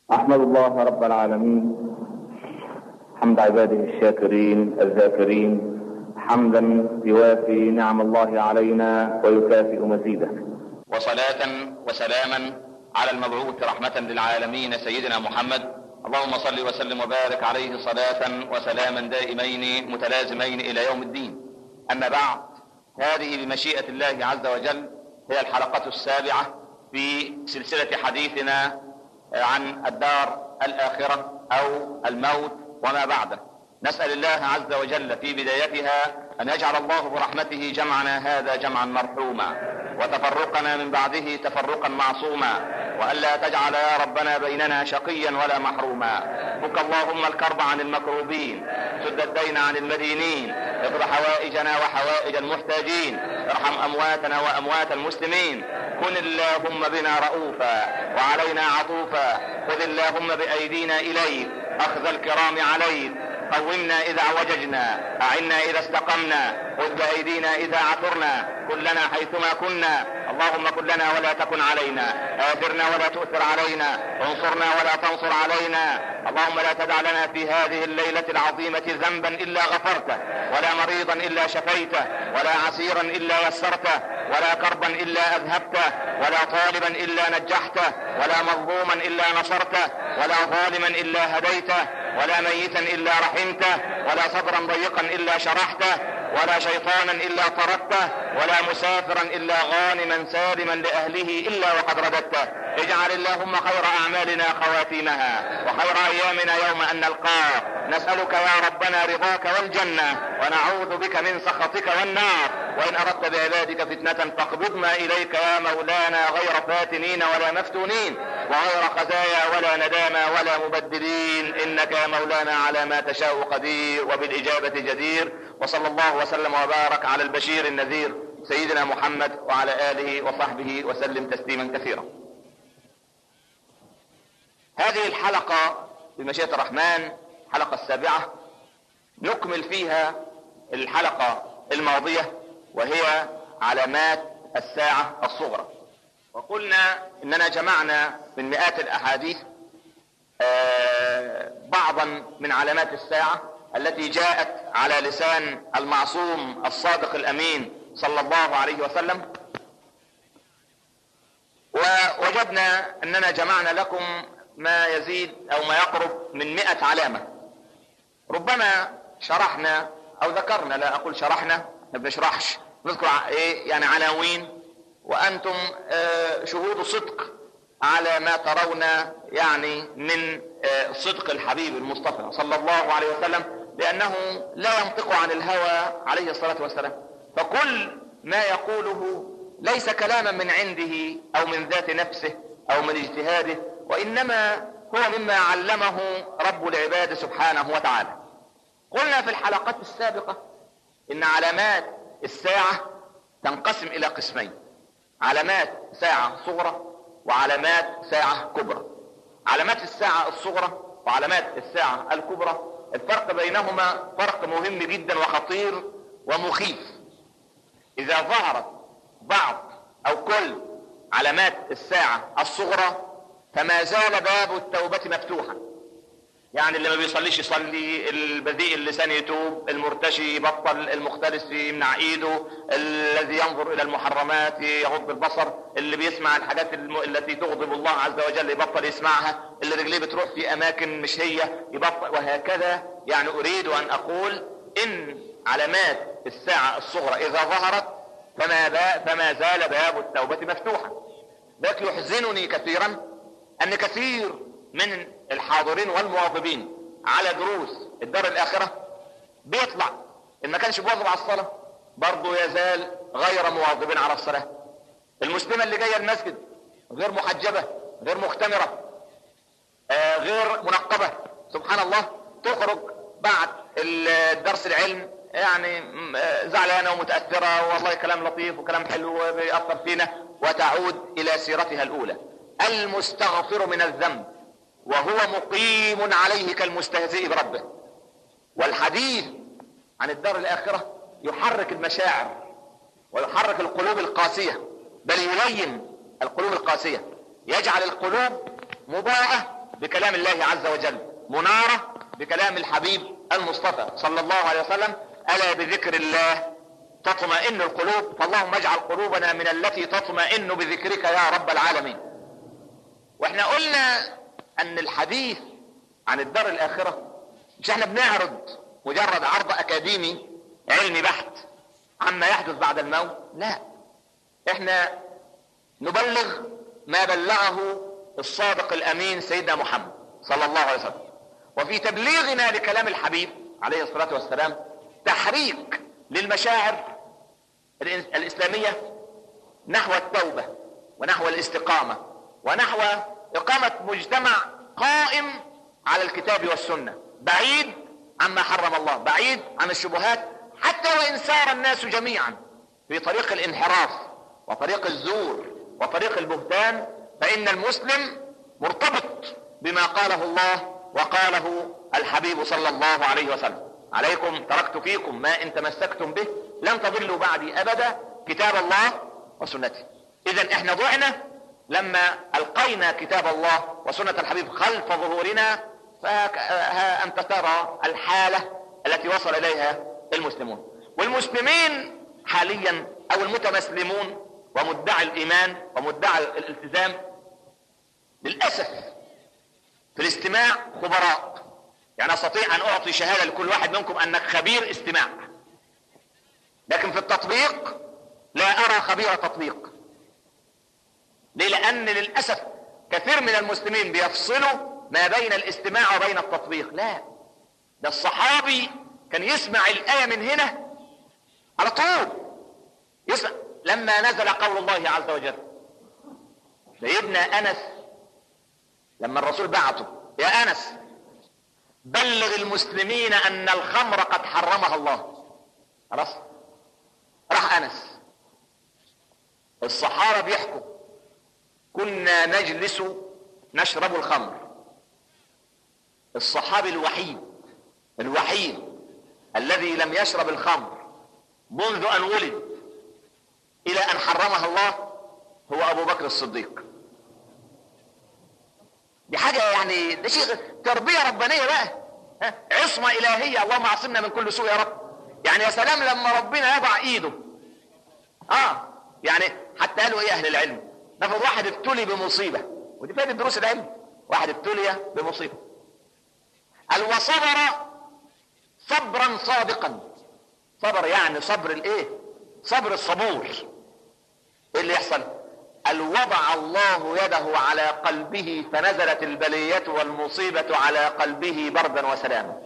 أحمد الله رب العالمين حمد عباده الشاكرين الذاكرين حمدا يوافي نعم الله علينا ويكافئ مزيده وصلاة وسلاما على المبعوث رحمة للعالمين سيدنا محمد اللهم صل وسلم وبارك عليه صلاة وسلاما دائمين متلازمين إلى يوم الدين أما بعد هذه بمشيئة الله عز وجل هي الحلقة السابعة في سلسلة حديثنا عن الدار الآخرة أو الموت وما بعده نسأل الله عز وجل في بدايتها أن يجعل الله برحمته جمعنا هذا جمعا مرحوما وتفرقنا من بعده تفرقا معصوما وألا تجعل يا ربنا بيننا شقيا ولا محروما فك اللهم الكرب عن المكروبين سد الدين عن المدينين اقض حوائجنا وحوائج المحتاجين ارحم أمواتنا وأموات المسلمين كن اللهم بنا رؤوفا وعلينا عطوفا خذ اللهم بأيدينا إليك أخذ الكرام عليك قومنا إذا اعوججنا أعنا إذا استقمنا خذ بأيدينا إذا عثرنا كلنا حيثما كنا اللهم كن لنا ولا تكن علينا آثرنا ولا تؤثر علينا انصرنا ولا تنصر علينا اللهم لا تدع لنا في هذه الليلة العظيمة ذنبا إلا غفرته ولا مريضا إلا شفيته ولا عسيرا إلا يسرته ولا كربا إلا أذهبته ولا طالبا إلا نجحته ولا مظلوما إلا نصرته ولا ظالما إلا هديته ولا ميتا إلا رحمته ولا صدرا ضيقا إلا شرحته ولا شيطانا إلا طردته ولا مسافرا إلا غانما سالما لأهله إلا وقد رددته اجعل اللهم خير أعمالنا خواتيمها وخير أيامنا يوم أن نلقاك نسألك يا ربنا رضاك والجنة ونعوذ بك من سخطك والنار وإن أردت بعبادك فتنة فاقبضنا إليك يا مولانا غير فاتنين ولا مفتونين وغير خزايا ولا ندامى ولا مبدلين إنك يا مولانا على ما تشاء قدير وبالإجابة جدير وصلى الله وسلم وبارك على البشير النذير سيدنا محمد وعلى آله وصحبه وسلم تسليما كثيرا هذه الحلقة بمشيئة الرحمن الحلقة السابعة نكمل فيها الحلقة الماضية وهي علامات الساعة الصغرى وقلنا اننا جمعنا من مئات الاحاديث بعضا من علامات الساعة التي جاءت على لسان المعصوم الصادق الامين صلى الله عليه وسلم ووجدنا اننا جمعنا لكم ما يزيد او ما يقرب من مئة علامة ربما شرحنا او ذكرنا لا اقول شرحنا ما بنشرحش نذكر ايه يعني عناوين وانتم شهود صدق على ما ترون يعني من صدق الحبيب المصطفى صلى الله عليه وسلم لانه لا ينطق عن الهوى عليه الصلاة والسلام فكل ما يقوله ليس كلاما من عنده او من ذات نفسه او من اجتهاده وانما هو مما علمه رب العباد سبحانه وتعالى قلنا في الحلقات السابقة ان علامات الساعة تنقسم الى قسمين علامات ساعة صغرى وعلامات ساعة كبرى علامات الساعة الصغرى وعلامات الساعة الكبرى الفرق بينهما فرق مهم جدا وخطير ومخيف اذا ظهرت بعض او كل علامات الساعة الصغرى فما زال باب التوبة مفتوحا يعني اللي ما بيصليش يصلي البذيء اللسان يتوب المرتشي يبطل المختلس يمنع ايده الذي ينظر الى المحرمات يغض البصر اللي بيسمع الحاجات الم... التي تغضب الله عز وجل يبطل يسمعها اللي رجليه بتروح في اماكن مش هي يبطل وهكذا يعني اريد ان اقول ان علامات الساعة الصغرى اذا ظهرت فما, با... فما زال باب التوبة مفتوحا لكن يحزنني كثيرا ان كثير من الحاضرين والمواظبين على دروس الدار الاخرة بيطلع ان ما كانش بيواظب على الصلاة برضه يزال غير مواظب على الصلاة المسلمة اللي جاية المسجد غير محجبة غير مختمرة آه غير منقبة سبحان الله تخرج بعد الدرس العلم يعني زعلانة ومتأثرة والله كلام لطيف وكلام حلو بيأثر فينا وتعود إلى سيرتها الأولى المستغفر من الذنب وهو مقيم عليه كالمستهزئ بربه والحديث عن الدار الآخرة يحرك المشاعر ويحرك القلوب القاسية بل يلين القلوب القاسية يجعل القلوب مضاءة بكلام الله عز وجل منارة بكلام الحبيب المصطفى صلى الله عليه وسلم ألا بذكر الله تطمئن القلوب فاللهم اجعل قلوبنا من التي تطمئن بذكرك يا رب العالمين واحنا قلنا ان الحديث عن الدار الاخرة مش احنا بنعرض مجرد عرض اكاديمي علمي بحت عما يحدث بعد الموت لا احنا نبلغ ما بلغه الصادق الامين سيدنا محمد صلى الله عليه وسلم وفي تبليغنا لكلام الحبيب عليه الصلاة والسلام تحريك للمشاعر الإسلامية نحو التوبة ونحو الاستقامة ونحو إقامة مجتمع قائم على الكتاب والسنة بعيد عما حرم الله بعيد عن الشبهات حتى وإن سار الناس جميعا في طريق الانحراف وطريق الزور وطريق البهتان فإن المسلم مرتبط بما قاله الله وقاله الحبيب صلى الله عليه وسلم عليكم تركت فيكم ما ان تمسكتم به لن تضلوا بعدي ابدا كتاب الله وسنتي اذا احنا ضعنا لما القينا كتاب الله وسنة الحبيب خلف ظهورنا فها انت ترى الحالة التي وصل اليها المسلمون والمسلمين حاليا او المتمسلمون ومدعي الايمان ومدعي الالتزام للاسف في الاستماع خبراء يعني استطيع ان اعطي شهاده لكل واحد منكم انك خبير استماع لكن في التطبيق لا ارى خبير تطبيق ليه لان للاسف كثير من المسلمين بيفصلوا ما بين الاستماع وبين التطبيق لا ده الصحابي كان يسمع الايه من هنا على طول يسمع لما نزل قول الله عز وجل سيدنا انس لما الرسول بعته يا انس بلغ المسلمين ان الخمر قد حرمها الله خلاص راح انس الصحابه بيحكوا كنا نجلس نشرب الخمر الصحابي الوحيد الوحيد الذي لم يشرب الخمر منذ ان ولد الى ان حرمها الله هو ابو بكر الصديق دي حاجة يعني ده شيء تربية ربانية بقى ها؟ عصمة إلهية اللهم عصمنا من كل سوء يا رب يعني يا سلام لما ربنا يضع إيده آه يعني حتى قالوا إيه أهل العلم نفرض واحد ابتلي بمصيبة ودي فائدة دروس العلم واحد ابتلي بمصيبة قال وصبر صبرا صادقا صبر يعني صبر الايه صبر الصبور ايه اللي يحصل قال وضع الله يده على قلبه فنزلت البلية والمصيبة على قلبه بردا وسلاما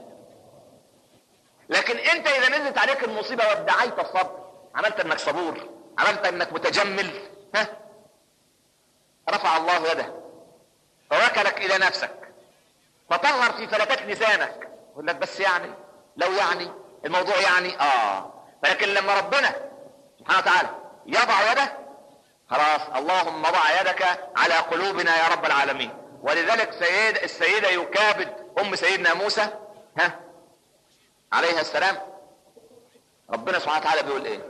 لكن انت اذا نزلت عليك المصيبة وادعيت الصبر عملت انك صبور عملت انك متجمل ها رفع الله يده فوكلك الى نفسك فطهر في فلتات لسانك يقول لك بس يعني لو يعني الموضوع يعني اه لكن لما ربنا سبحانه وتعالى يضع يده خلاص اللهم ضع يدك على قلوبنا يا رب العالمين ولذلك سيد السيدة يكابد ام سيدنا موسى ها عليها السلام ربنا سبحانه وتعالى بيقول ايه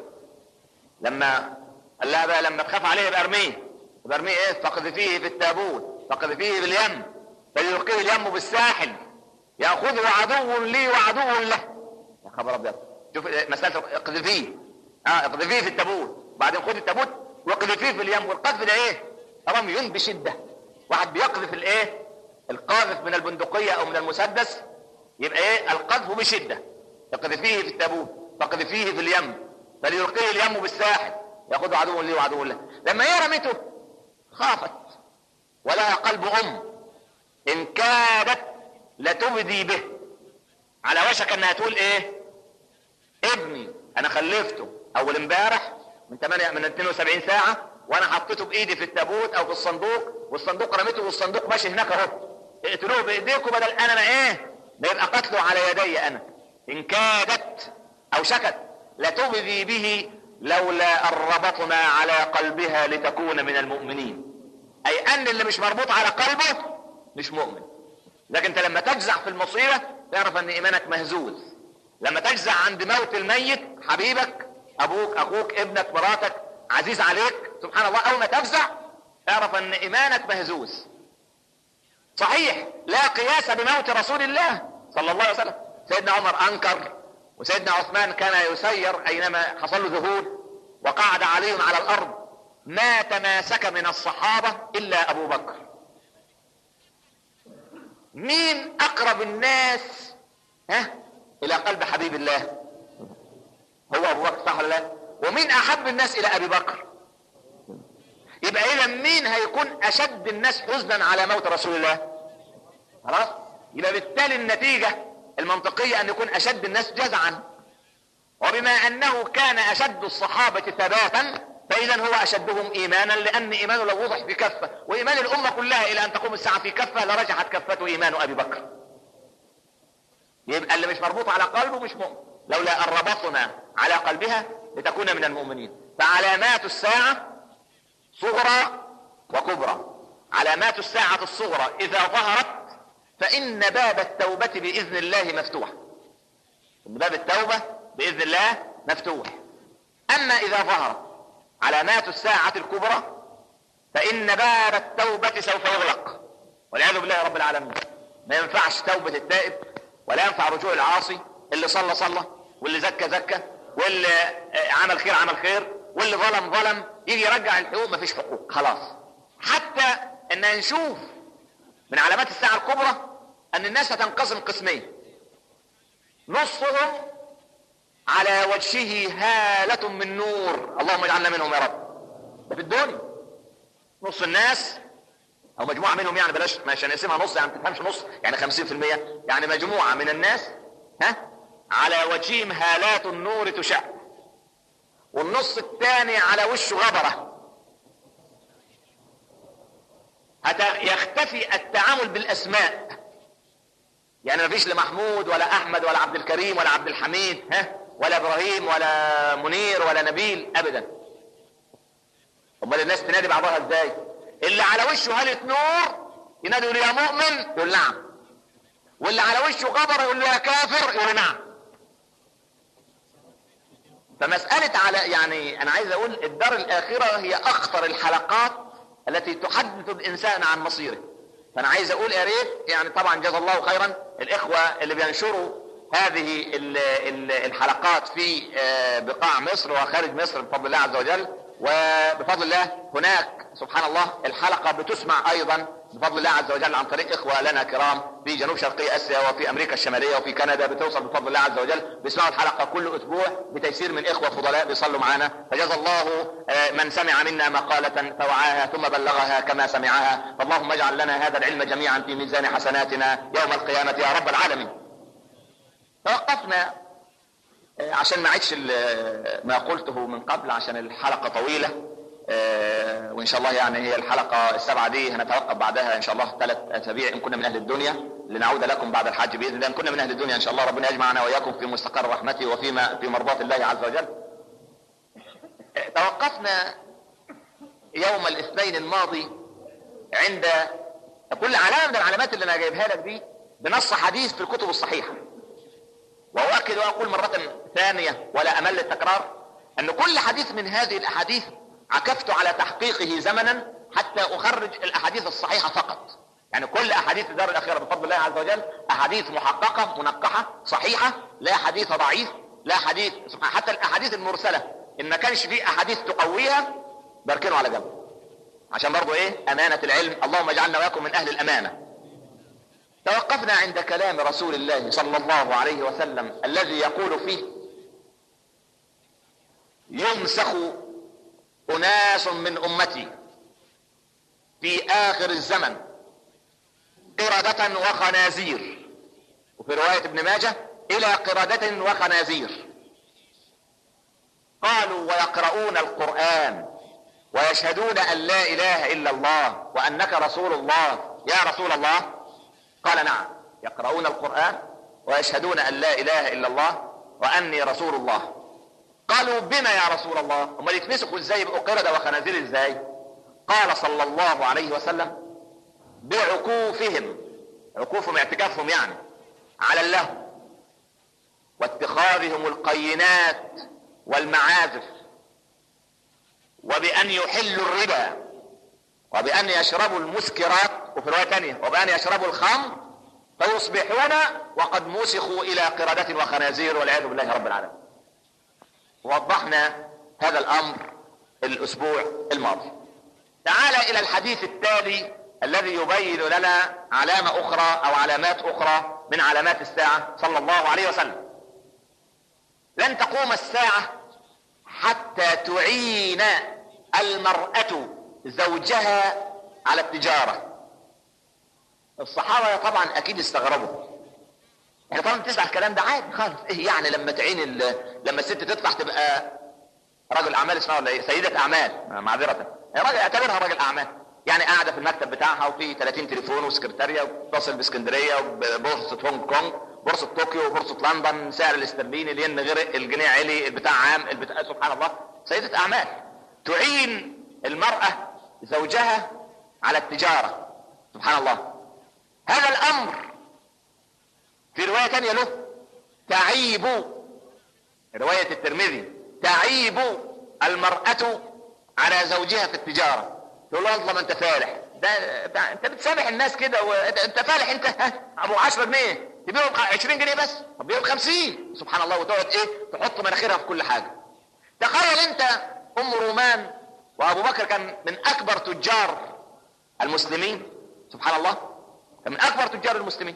لما قال لها بقى لما تخاف عليه يبقى ارميه يبقى ارميه ايه فاقذفيه في التابوت فاقذفيه باليم فليلقيه اليم بالساحل ياخذه عدو لي وعدو له يا خبر ابيض شوف مساله اقذفيه اه اقذفيه في التابوت بعدين خد التابوت واقذفيه في اليم والقذف ده ايه رمي بشده واحد بيقذف الايه القاذف من البندقيه او من المسدس يبقى ايه القذف بشده اقذفيه في التابوت فاقذفيه في اليم فليلقيه اليم بالساحل ياخذه عدو لي وعدو له لما هي رميته خافت ولها قلب ام ان كادت لتبدي به على وشك انها تقول ايه ابني انا خلفته اول امبارح من 8 من 72 ساعه وانا حطيته بايدي في التابوت او في الصندوق والصندوق رميته والصندوق ماشي هناك اهو اقتلوه بايديكم بدل انا ما ايه ما يبقى قتله على يدي انا ان كادت او شكت لتبذي به لولا ان ربطنا على قلبها لتكون من المؤمنين اي ان اللي مش مربوط على قلبه مش مؤمن لكن انت لما تجزع في المصيبه تعرف ان ايمانك مهزوز لما تجزع عند موت الميت حبيبك ابوك اخوك ابنك مراتك عزيز عليك سبحان الله اول ما تفزع اعرف ان ايمانك مهزوز صحيح لا قياس بموت رسول الله صلى الله عليه وسلم سيدنا عمر انكر وسيدنا عثمان كان يسير اينما حصل له ذهول وقعد عليهم على الارض ما تماسك من الصحابه الا ابو بكر مين اقرب الناس ها الى قلب حبيب الله هو ابو بكر صح ولا لا ومين احب الناس الى ابي بكر يبقى اذا مين هيكون اشد الناس حزنا على موت رسول الله خلاص يبقى بالتالي النتيجه المنطقيه ان يكون اشد الناس جزعا وبما انه كان اشد الصحابه ثباتا فاذا هو اشدهم ايمانا لان ايمانه لو وضح في كفه وايمان الامه كلها الى ان تقوم الساعه في كفه لرجحت كفته ايمان ابي بكر يبقى اللي مش مربوط على قلبه مش مؤمن لولا ان ربطنا على قلبها لتكون من المؤمنين فعلامات الساعه صغرى وكبرى علامات الساعه الصغرى اذا ظهرت فان باب التوبه باذن الله مفتوح ان باب التوبه باذن الله مفتوح اما اذا ظهرت علامات الساعه الكبرى فان باب التوبه سوف يغلق والعياذ بالله رب العالمين ما ينفعش توبه التائب ولا ينفع رجوع العاصي اللي صلى صلى واللي زكى زكى واللي عمل خير عمل خير واللي ظلم ظلم يجي يرجع الحقوق مفيش حقوق خلاص حتى ان نشوف من علامات الساعه الكبرى ان الناس هتنقسم قسمين نصهم على وجهه هالة من نور اللهم اجعلنا منهم يا رب ده في الدنيا نص الناس او مجموعة منهم يعني بلاش مش هنقسمها نص يعني ما تفهمش نص يعني 50% يعني مجموعة من الناس ها على وجههم هالات النور تشع والنص الثاني على وشه غبرة يختفي التعامل بالاسماء يعني ما فيش لمحمود ولا احمد ولا عبد الكريم ولا عبد الحميد ها ولا ابراهيم ولا منير ولا نبيل ابدا امال الناس تنادي بعضها ازاي اللي على وشه هالة نور ينادي يقول يا مؤمن يقول نعم واللي على وشه غبر يقول له يا كافر يقول نعم فمسألة على يعني أنا عايز أقول الدار الآخرة هي أخطر الحلقات التي تحدث الإنسان عن مصيره فأنا عايز أقول يا ريت يعني طبعا جزا الله خيرا الإخوة اللي بينشروا هذه الحلقات في بقاع مصر وخارج مصر بفضل الله عز وجل وبفضل الله هناك سبحان الله الحلقة بتسمع أيضا بفضل الله عز وجل عن طريق إخوة لنا كرام في جنوب شرقي آسيا وفي أمريكا الشمالية وفي كندا بتوصل بفضل الله عز وجل بيسمعوا الحلقة كل أسبوع بتيسير من إخوة فضلاء بيصلوا معنا فجزا الله من سمع منا مقالة فوعاها ثم بلغها كما سمعها فاللهم اجعل لنا هذا العلم جميعا في ميزان حسناتنا يوم القيامة يا رب العالمين توقفنا عشان ما عدش ما قلته من قبل عشان الحلقة طويلة وان شاء الله يعني هي الحلقة السبعة دي هنتوقف بعدها ان شاء الله ثلاث اسابيع ان كنا من اهل الدنيا لنعود لكم بعد الحج باذن الله ان كنا من اهل الدنيا ان شاء الله ربنا يجمعنا واياكم في مستقر رحمته وفيما في مرضاة الله عز وجل توقفنا يوم الاثنين الماضي عند كل علامة من العلامات اللي انا جايبها لك دي بنص حديث في الكتب الصحيحة واؤكد واقول مرة ثانية ولا امل التكرار ان كل حديث من هذه الاحاديث عكفت على تحقيقه زمنا حتى اخرج الاحاديث الصحيحة فقط يعني كل احاديث الدار الاخيرة بفضل الله عز وجل احاديث محققة منقحة صحيحة لا حديث ضعيف لا حديث حتى الاحاديث المرسلة ان ما كانش فيه احاديث تقويها بركنه على جنب عشان برضو ايه امانة العلم اللهم اجعلنا واياكم من اهل الامانة توقفنا عند كلام رسول الله صلى الله عليه وسلم الذي يقول فيه يمسخ اناس من امتي في اخر الزمن قردة وخنازير وفي رواية ابن ماجه الى قردة وخنازير قالوا ويقرؤون القرآن ويشهدون ان لا اله الا الله وانك رسول الله يا رسول الله قال نعم يقرؤون القرآن ويشهدون ان لا اله الا الله واني رسول الله قالوا بما يا رسول الله هم يتمسكوا ازاي يبقوا قردة وخنازير ازاي قال صلى الله عليه وسلم بعكوفهم عكوفهم اعتكافهم يعني على اللهو واتخاذهم القينات والمعازف وبأن يحلوا الربا وبأن يشربوا المسكرات وفي رواية تانية وبأن يشربوا الخمر فيصبحون وقد مسخوا إلى قردة وخنازير والعياذ بالله رب العالمين وضحنا هذا الأمر الأسبوع الماضي تعال إلى الحديث التالي الذي يبين لنا علامة أخرى أو علامات أخرى من علامات الساعة صلى الله عليه وسلم لن تقوم الساعة حتى تعين المرأة زوجها على التجارة الصحابة طبعا أكيد استغربوا يعني طبعا تسمع الكلام ده عادي خالص ايه يعني لما تعين لما الست تطلع تبقى رجل اعمال اسمها ولا ايه سيدة اعمال معذرة هي راجل اعتبرها راجل اعمال يعني قاعدة في المكتب بتاعها وفي 30 تليفون وسكرتارية وبتصل باسكندرية وبورصة هونج كونج بورصة طوكيو وبورصة لندن سعر الاسترليني الين غير الجنيه علي البتاع عام البتاع سبحان الله سيدة اعمال تعين المرأة زوجها على التجارة سبحان الله هذا الامر في رواية تانية له تعيب رواية الترمذي تعيب المرأة على زوجها في التجارة تقول له والله ما انت فالح ده انت بتسامح الناس كده و... انت فالح انت ها ابو 10 جنيه تبيعه ب 20 جنيه بس طب بيعه ب 50 سبحان الله وتقعد ايه تحط مناخيرها في كل حاجه تخيل انت ام رومان وابو بكر كان من اكبر تجار المسلمين سبحان الله كان من اكبر تجار المسلمين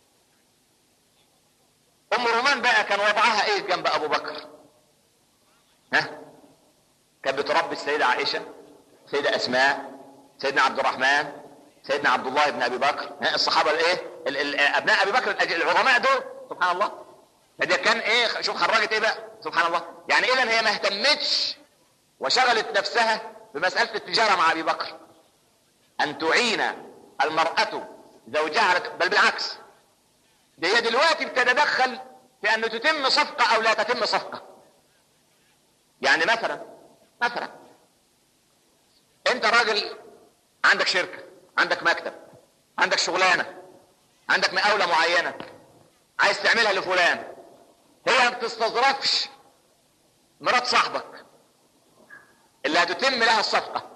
ام رومان بقى كان وضعها ايه جنب ابو بكر ها كانت بتربي السيدة عائشة سيدة اسماء سيدنا عبد الرحمن سيدنا عبد الله بن ابي بكر ها الصحابة الايه ال- ال- ابناء ابي بكر الأج- العظماء دول سبحان الله فدي كان ايه شوف خرجت ايه بقى سبحان الله يعني اذا هي ما اهتمتش وشغلت نفسها بمسألة التجارة مع ابي بكر ان تعين المرأة زوجها على بل بالعكس ده هي دلوقتي بتتدخل في ان تتم صفقة او لا تتم صفقة يعني مثلا مثلا انت راجل عندك شركة عندك مكتب عندك شغلانة عندك مقاولة معينة عايز تعملها لفلان هي ما بتستظرفش مرات صاحبك اللي هتتم لها الصفقة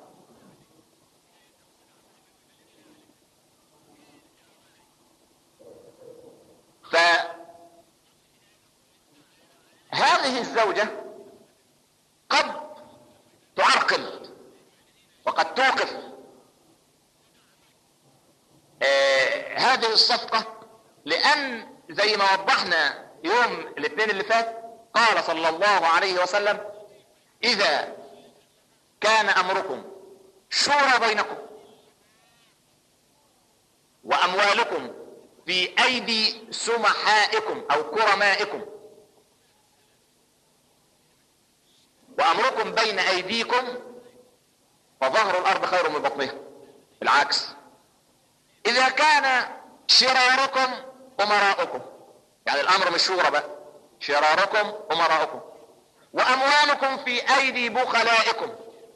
فهذه الزوجة قد تعرقل وقد توقف آه هذه الصفقة لأن زي ما وضحنا يوم الاثنين اللي فات قال صلى الله عليه وسلم إذا كان أمركم شورى بينكم وأموالكم في أيدي سمحائكم أو كرمائكم وأمركم بين أيديكم فظهر الأرض خير من بطنها بالعكس إذا كان شراركم أمراؤكم يعني الأمر مش شورى بقى شراركم أمراؤكم وأموالكم في أيدي بخلائكم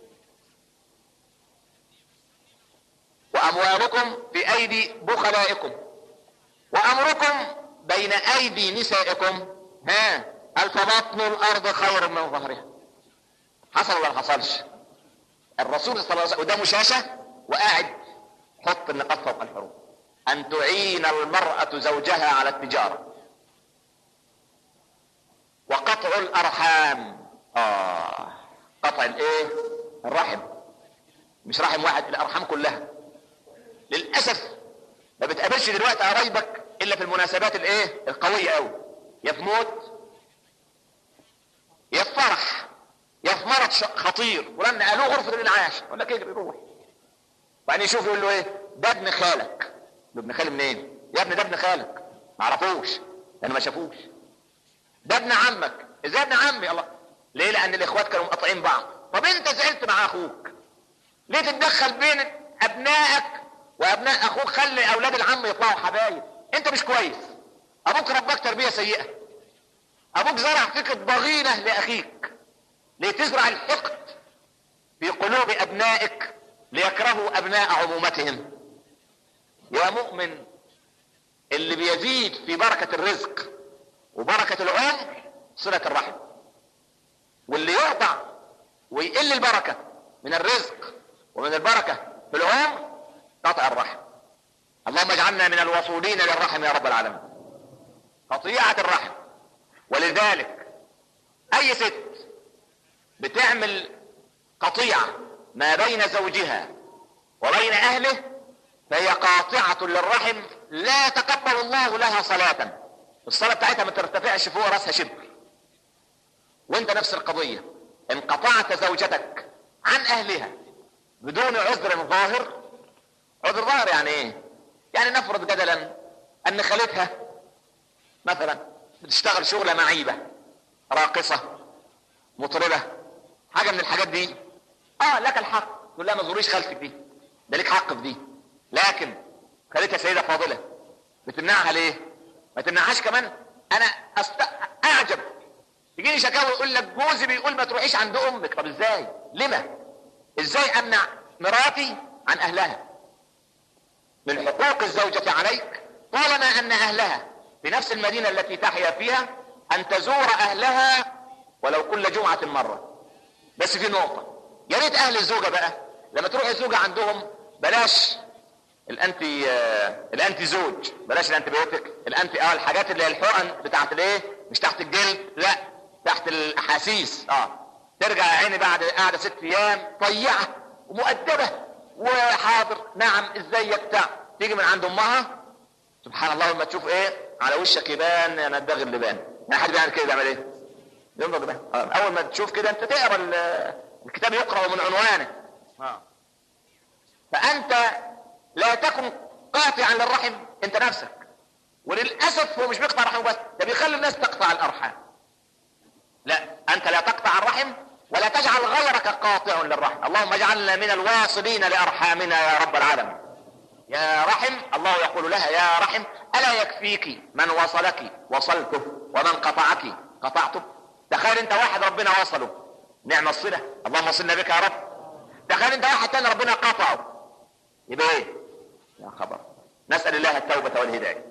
وأموالكم في أيدي بخلائكم وأمركم بين أيدي نسائكم ها هل فبطن الأرض خير من ظهرها حصل ولا ما حصلش الرسول صلى الله عليه وسلم قدامه شاشة وقاعد حط النقاط فوق الحروف أن تعين المرأة زوجها على التجارة وقطع الأرحام آه قطع الإيه؟ الرحم مش رحم واحد الأرحام كلها للأسف ما بتقابلش دلوقتي قرايبك إلا في المناسبات الإيه؟ القوية أوي يا في موت يا في فرح يا في مرض خطير ولن قالوه غرفة الإنعاش يقول لك اجري روح وبعدين يشوف يقول له ايه ده ابن خالك ده ابن خالي منين يا ابني ده ابن خالك ما عرفوش لان ما شافوش ده ابن عمك ازاي ابن عمي الله ليه لان الاخوات كانوا مقاطعين بعض طب انت زعلت مع اخوك ليه تتدخل بين ابنائك وابناء اخوك خلي اولاد العم يطلعوا حبايب انت مش كويس ابوك رباك تربيه سيئه ابوك زرع فيك الضغينه لاخيك لتزرع الحقد في قلوب ابنائك ليكرهوا ابناء عمومتهم يا مؤمن اللي بيزيد في بركة الرزق وبركة العمر صلة الرحم واللي يقطع ويقل البركة من الرزق ومن البركة في العمر قطع الرحم اللهم اجعلنا من الوصولين للرحم يا رب العالمين قطيعة الرحم ولذلك اي ست بتعمل قطيعة ما بين زوجها وبين اهله فهي قاطعة للرحم لا تقبل الله لها صلاة الصلاة بتاعتها ما ترتفعش فوق راسها شبر وانت نفس القضية ان قطعت زوجتك عن اهلها بدون عذر ظاهر عذر ظاهر يعني ايه يعني نفرض جدلا ان خالتها مثلا بتشتغل شغلة معيبة راقصة مطربة حاجة من الحاجات دي اه لك الحق تقول لها ما تزوريش خالتك دي ده ليك حق في دي لكن خالتها سيدة فاضلة بتمنعها ليه ما تمنعهاش كمان انا أست... اعجب يجيني شكاوى يقول لك جوزي بيقول ما تروحيش عند امك طب ازاي لما ازاي امنع مراتي عن اهلها من حقوق الزوجة عليك طالما ان اهلها في نفس المدينة التي تحيا فيها ان تزور اهلها ولو كل جمعة مرة بس في نقطة يا ريت اهل الزوجة بقى لما تروح الزوجة عندهم بلاش الانتي آه الانتي زوج بلاش الانتيبيوتيك الانتي اه الحاجات اللي هي الحقن بتاعت الايه مش تحت الجلد لا تحت الاحاسيس اه ترجع يا عيني بعد قاعده ست ايام طيعه ومؤدبه وحاضر نعم ازيك بتاع تيجي من عند امها سبحان الله لما تشوف ايه على وشك يبان انا الدغ اللبان يعني حد بيعمل كده بيعمل ايه؟ ينظر لبان اول ما تشوف كده انت تقرا الكتاب يقرا من عنوانه آه. فانت لا تكن قاطعا للرحم انت نفسك وللاسف هو مش بيقطع رحمه بس ده بيخلي الناس تقطع الارحام لا انت لا تقطع الرحم ولا تجعل غيرك قاطع للرحم اللهم اجعلنا من الواصلين لارحامنا يا رب العالمين يا رحم الله يقول لها يا رحم الا يكفيك من وصلك وصلته ومن قطعك قطعته تخيل انت واحد ربنا وصله نعم الصله اللهم وصلنا بك يا رب تخيل انت واحد تاني ربنا قطعه يبقى ايه يا خبر نسأل الله التوبة والهداية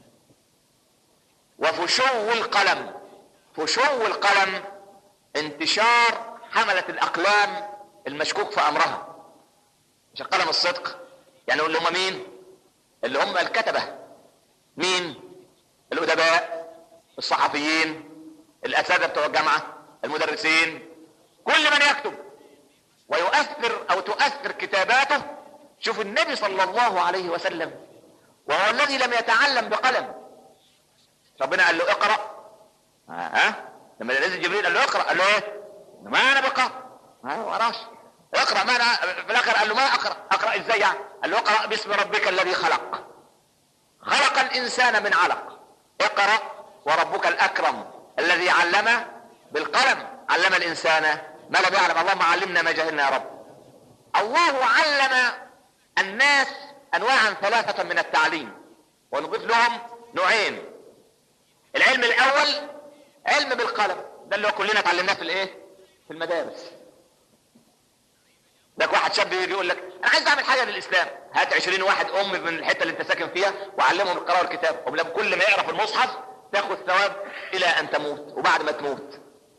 وفشو القلم فشو القلم انتشار حملة الأقلام المشكوك في أمرها مش قلم الصدق يعني اللي هم مين اللي هم الكتبة مين الأدباء الصحفيين الأساتذة بتوع الجامعة المدرسين كل من يكتب ويؤثر أو تؤثر كتاباته شوف النبي صلى الله عليه وسلم وهو الذي لم يتعلم بقلم ربنا قال له اقرا ها أه؟ لما نزل جبريل قال له اقرا قال له ايه ما انا بقرا ما وراش اقرا ما انا في الاخر قال له ما اقرا اقرا ازاي يعني قال له اقرا باسم ربك الذي خلق خلق الانسان من علق اقرا وربك الاكرم الذي علم بالقلم علم الانسان ما لم يعلم اللهم علمنا ما جهلنا يا رب الله علم الناس انواعا ثلاثة من التعليم ونضيف لهم نوعين العلم الاول علم بالقلم ده اللي هو كلنا اتعلمناه في الايه في المدارس ده واحد شاب يجي يقول لك انا عايز اعمل حاجه للاسلام هات 20 واحد ام من الحته اللي انت ساكن فيها وعلمهم القراءه والكتاب وبلام كل ما يقرا في المصحف تاخذ ثواب الى ان تموت وبعد ما تموت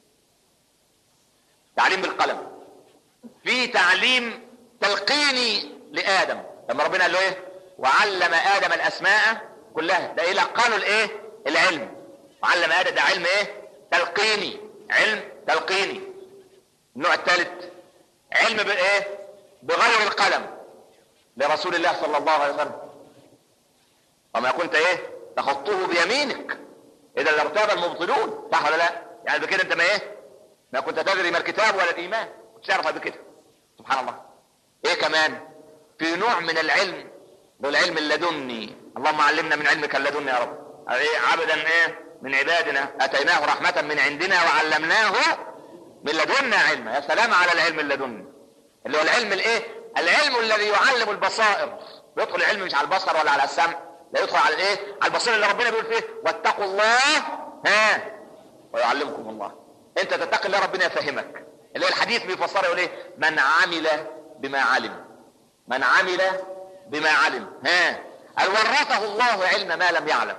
تعليم بالقلم في تعليم تلقيني لادم لما ربنا قال له ايه وعلم ادم الاسماء كلها ده الى قالوا الايه العلم وعلم ادم ده علم ايه تلقيني علم تلقيني النوع الثالث علم بايه بغير القلم لرسول الله صلى الله عليه وسلم وما كنت ايه تخطه بيمينك اذا لارتاب المبطلون صح ولا لا يعني بكده انت ما ايه ما كنت تدري ما الكتاب ولا الايمان كنت تعرف بكده سبحان الله ايه كمان في نوع من العلم ده العلم اللدني اللهم علمنا من علمك اللدني يا رب ايه عبدا ايه من عبادنا اتيناه رحمة من عندنا وعلمناه من لدنا علما يا سلام على العلم اللدني اللي هو العلم الايه العلم الذي يعلم البصائر يدخل العلم مش على البصر ولا على السمع لا يدخل على الايه على البصير اللي ربنا بيقول فيه واتقوا الله ها ويعلمكم الله انت تتقي الله ربنا يفهمك اللي هو الحديث بيفسره يقول ايه من عمل بما علم من عمل بما علم ها قال ورثه الله علم ما لم يعلم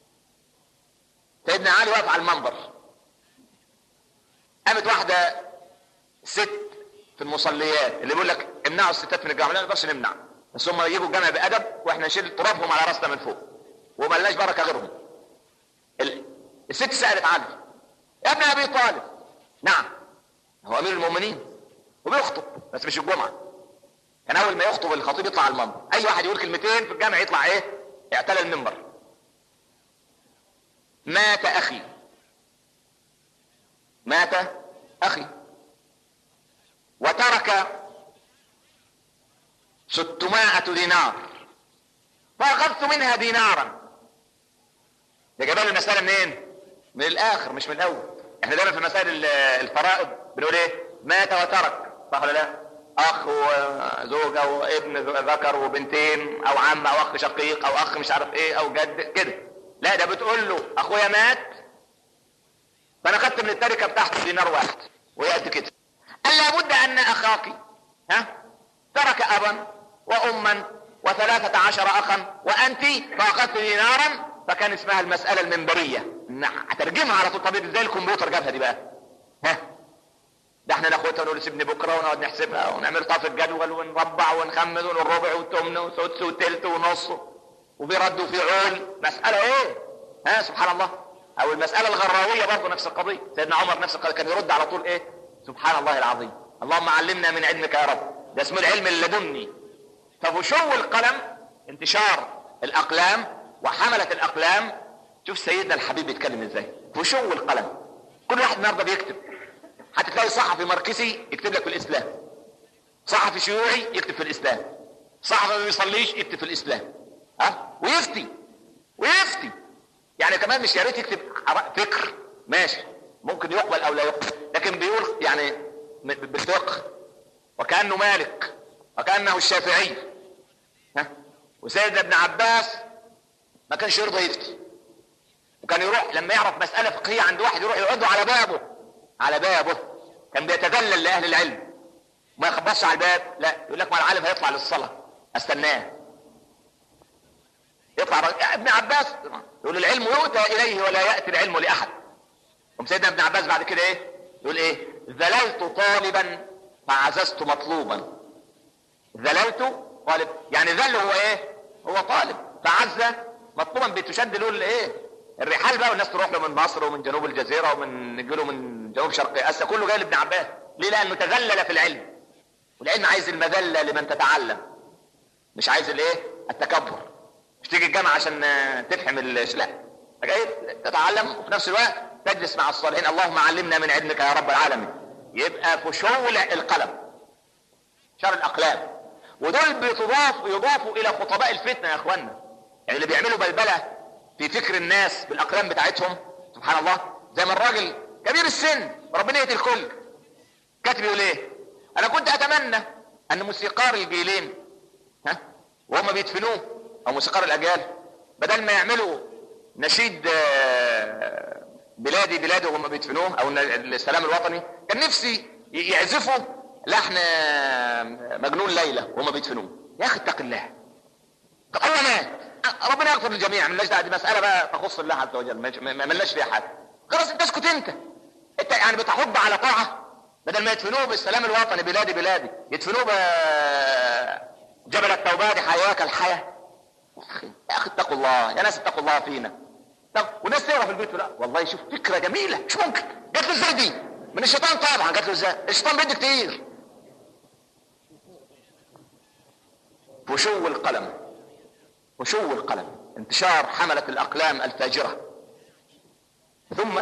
سيدنا علي واقف على المنبر قامت واحدة ست في المصليات اللي بيقول لك امنعوا الستات من الجامعة لا ما نقدرش نمنع بس هم يجوا الجامع بادب واحنا نشيل ترابهم على راسنا من فوق وما لناش بركه غيرهم ال- الست سالت علي يا ابن ابي طالب نعم هو امير المؤمنين وبيخطب بس مش الجمعه كان اول ما يخطب الخطيب يطلع على المنبر اي واحد يقول كلمتين في الجامع يطلع ايه اعتلى المنبر مات اخي مات اخي وترك ستمائة دينار فأخذت منها دينارا ده جايبين المسألة منين؟ من الآخر مش من الأول احنا دايما في مسائل ال- الفرائض بنقول ايه؟ مات وترك صح ولا لا؟ أخ وزوجة وابن ذكر وبنتين أو عم أو أخ شقيق أو أخ مش عارف ايه أو جد كده لا ده بتقول له أخويا مات فأنا خدت من التركة بتاعته دينار واحد وهي قد كده قال لابد أن أخاك ها ترك أبا وأما وثلاثة عشر أخا وأنت فأخذت دينارا فكان اسمها المسألة المنبرية نعم هترجمها على طول طب ازاي الكمبيوتر جابها دي بقى ها ده احنا ناخدها ونقول سيبني بكره ونقعد نحسبها ونعمل طاف الجدول ونربع ونخمد ونقول ربع وتمن وسدس وتلت ونص وفي رد وفي عول مسألة ايه ها سبحان الله او المسألة الغراوية برضه نفس القضية سيدنا عمر نفس القضية كان يرد على طول ايه سبحان الله العظيم اللهم علمنا من علمك يا رب ده اسمه العلم اللدني ففشو القلم انتشار الاقلام وحملة الاقلام شوف سيدنا الحبيب بيتكلم ازاي فشو القلم كل واحد النهارده بيكتب هتلاقي صحفي ماركسي يكتب لك في الاسلام صحفي شيوعي يكتب في الاسلام صحفي ما بيصليش يكتب في الاسلام ها ويفتي ويفتي يعني كمان مش يا ريت يكتب عر- فكر ماشي ممكن يقبل او لا يقبل لكن بيقول يعني م- بالفقه وكانه مالك وكانه الشافعي ها وسيدنا ابن عباس ما كانش يرضى يفتي وكان يروح لما يعرف مسألة فقهية عند واحد يروح يقعد على بابه على بابه كان بيتذلل لأهل العلم ما يخبطش على الباب لا يقول لك ما العالم هيطلع للصلاة استناه يطلع رجل. يا ابن عباس يقول العلم يؤتى إليه ولا يأتي العلم لأحد قام سيدنا ابن عباس بعد كده ايه يقول ايه ذللت طالبا فعززت مطلوبا ذللت طالب يعني ذل هو ايه هو طالب فعز مطلوبا بتشد له الايه الرحال بقى والناس تروح له من مصر ومن جنوب الجزيره ومن يجي له من جنوب شرق اسيا كله جاي لابن عباس ليه لانه تذلل في العلم والعلم عايز المذله لمن تتعلم مش عايز الايه التكبر مش تيجي الجامعه عشان آه، تفهم ال- لا جاي تتعلم وفي نفس الوقت تجلس مع الصالحين اللهم علمنا من علمك يا رب العالمين يبقى فشو القلم شر الاقلام ودول بيتضاف يضافوا الى خطباء الفتنه يا اخوانا يعني اللي بيعملوا بلبله في فكر الناس بالاقلام بتاعتهم سبحان الله زي ما الراجل كبير السن ربنا يهدي الكل كاتب يقول ايه انا كنت اتمنى ان موسيقار الجيلين ها وهم بيدفنوه او موسيقار الاجيال بدل ما يعملوا نشيد آه، بلادي بلادي وهم بيدفنوه او الن- السلام الوطني كان نفسي ي- يعزفوا لحن آه، مجنون ليلى وهم بيدفنوه يا اخي اتق الله طب الله مات أه، ربنا يغفر للجميع ملناش دعوه دي مساله بقى تخص الله عز وجل ما- ما ما ملناش فيها حاجه خلاص انت اسكت انت انت يعني بتحض على طاعه بدل ما يدفنوه بالسلام الوطني بلادي بلادي يدفنوه ب- جبل التوباد حياك الحياه يا اخي يا اخي اتقوا الله يا ناس اتقوا الله فينا طب وناس تقرا في البيت لا والله شوف فكره جميله مش ممكن جات له ازاي دي من الشيطان طبعا جات له ازاي الشيطان بيدي كتير فشو القلم فشو القلم انتشار حملة الأقلام الفاجرة ثم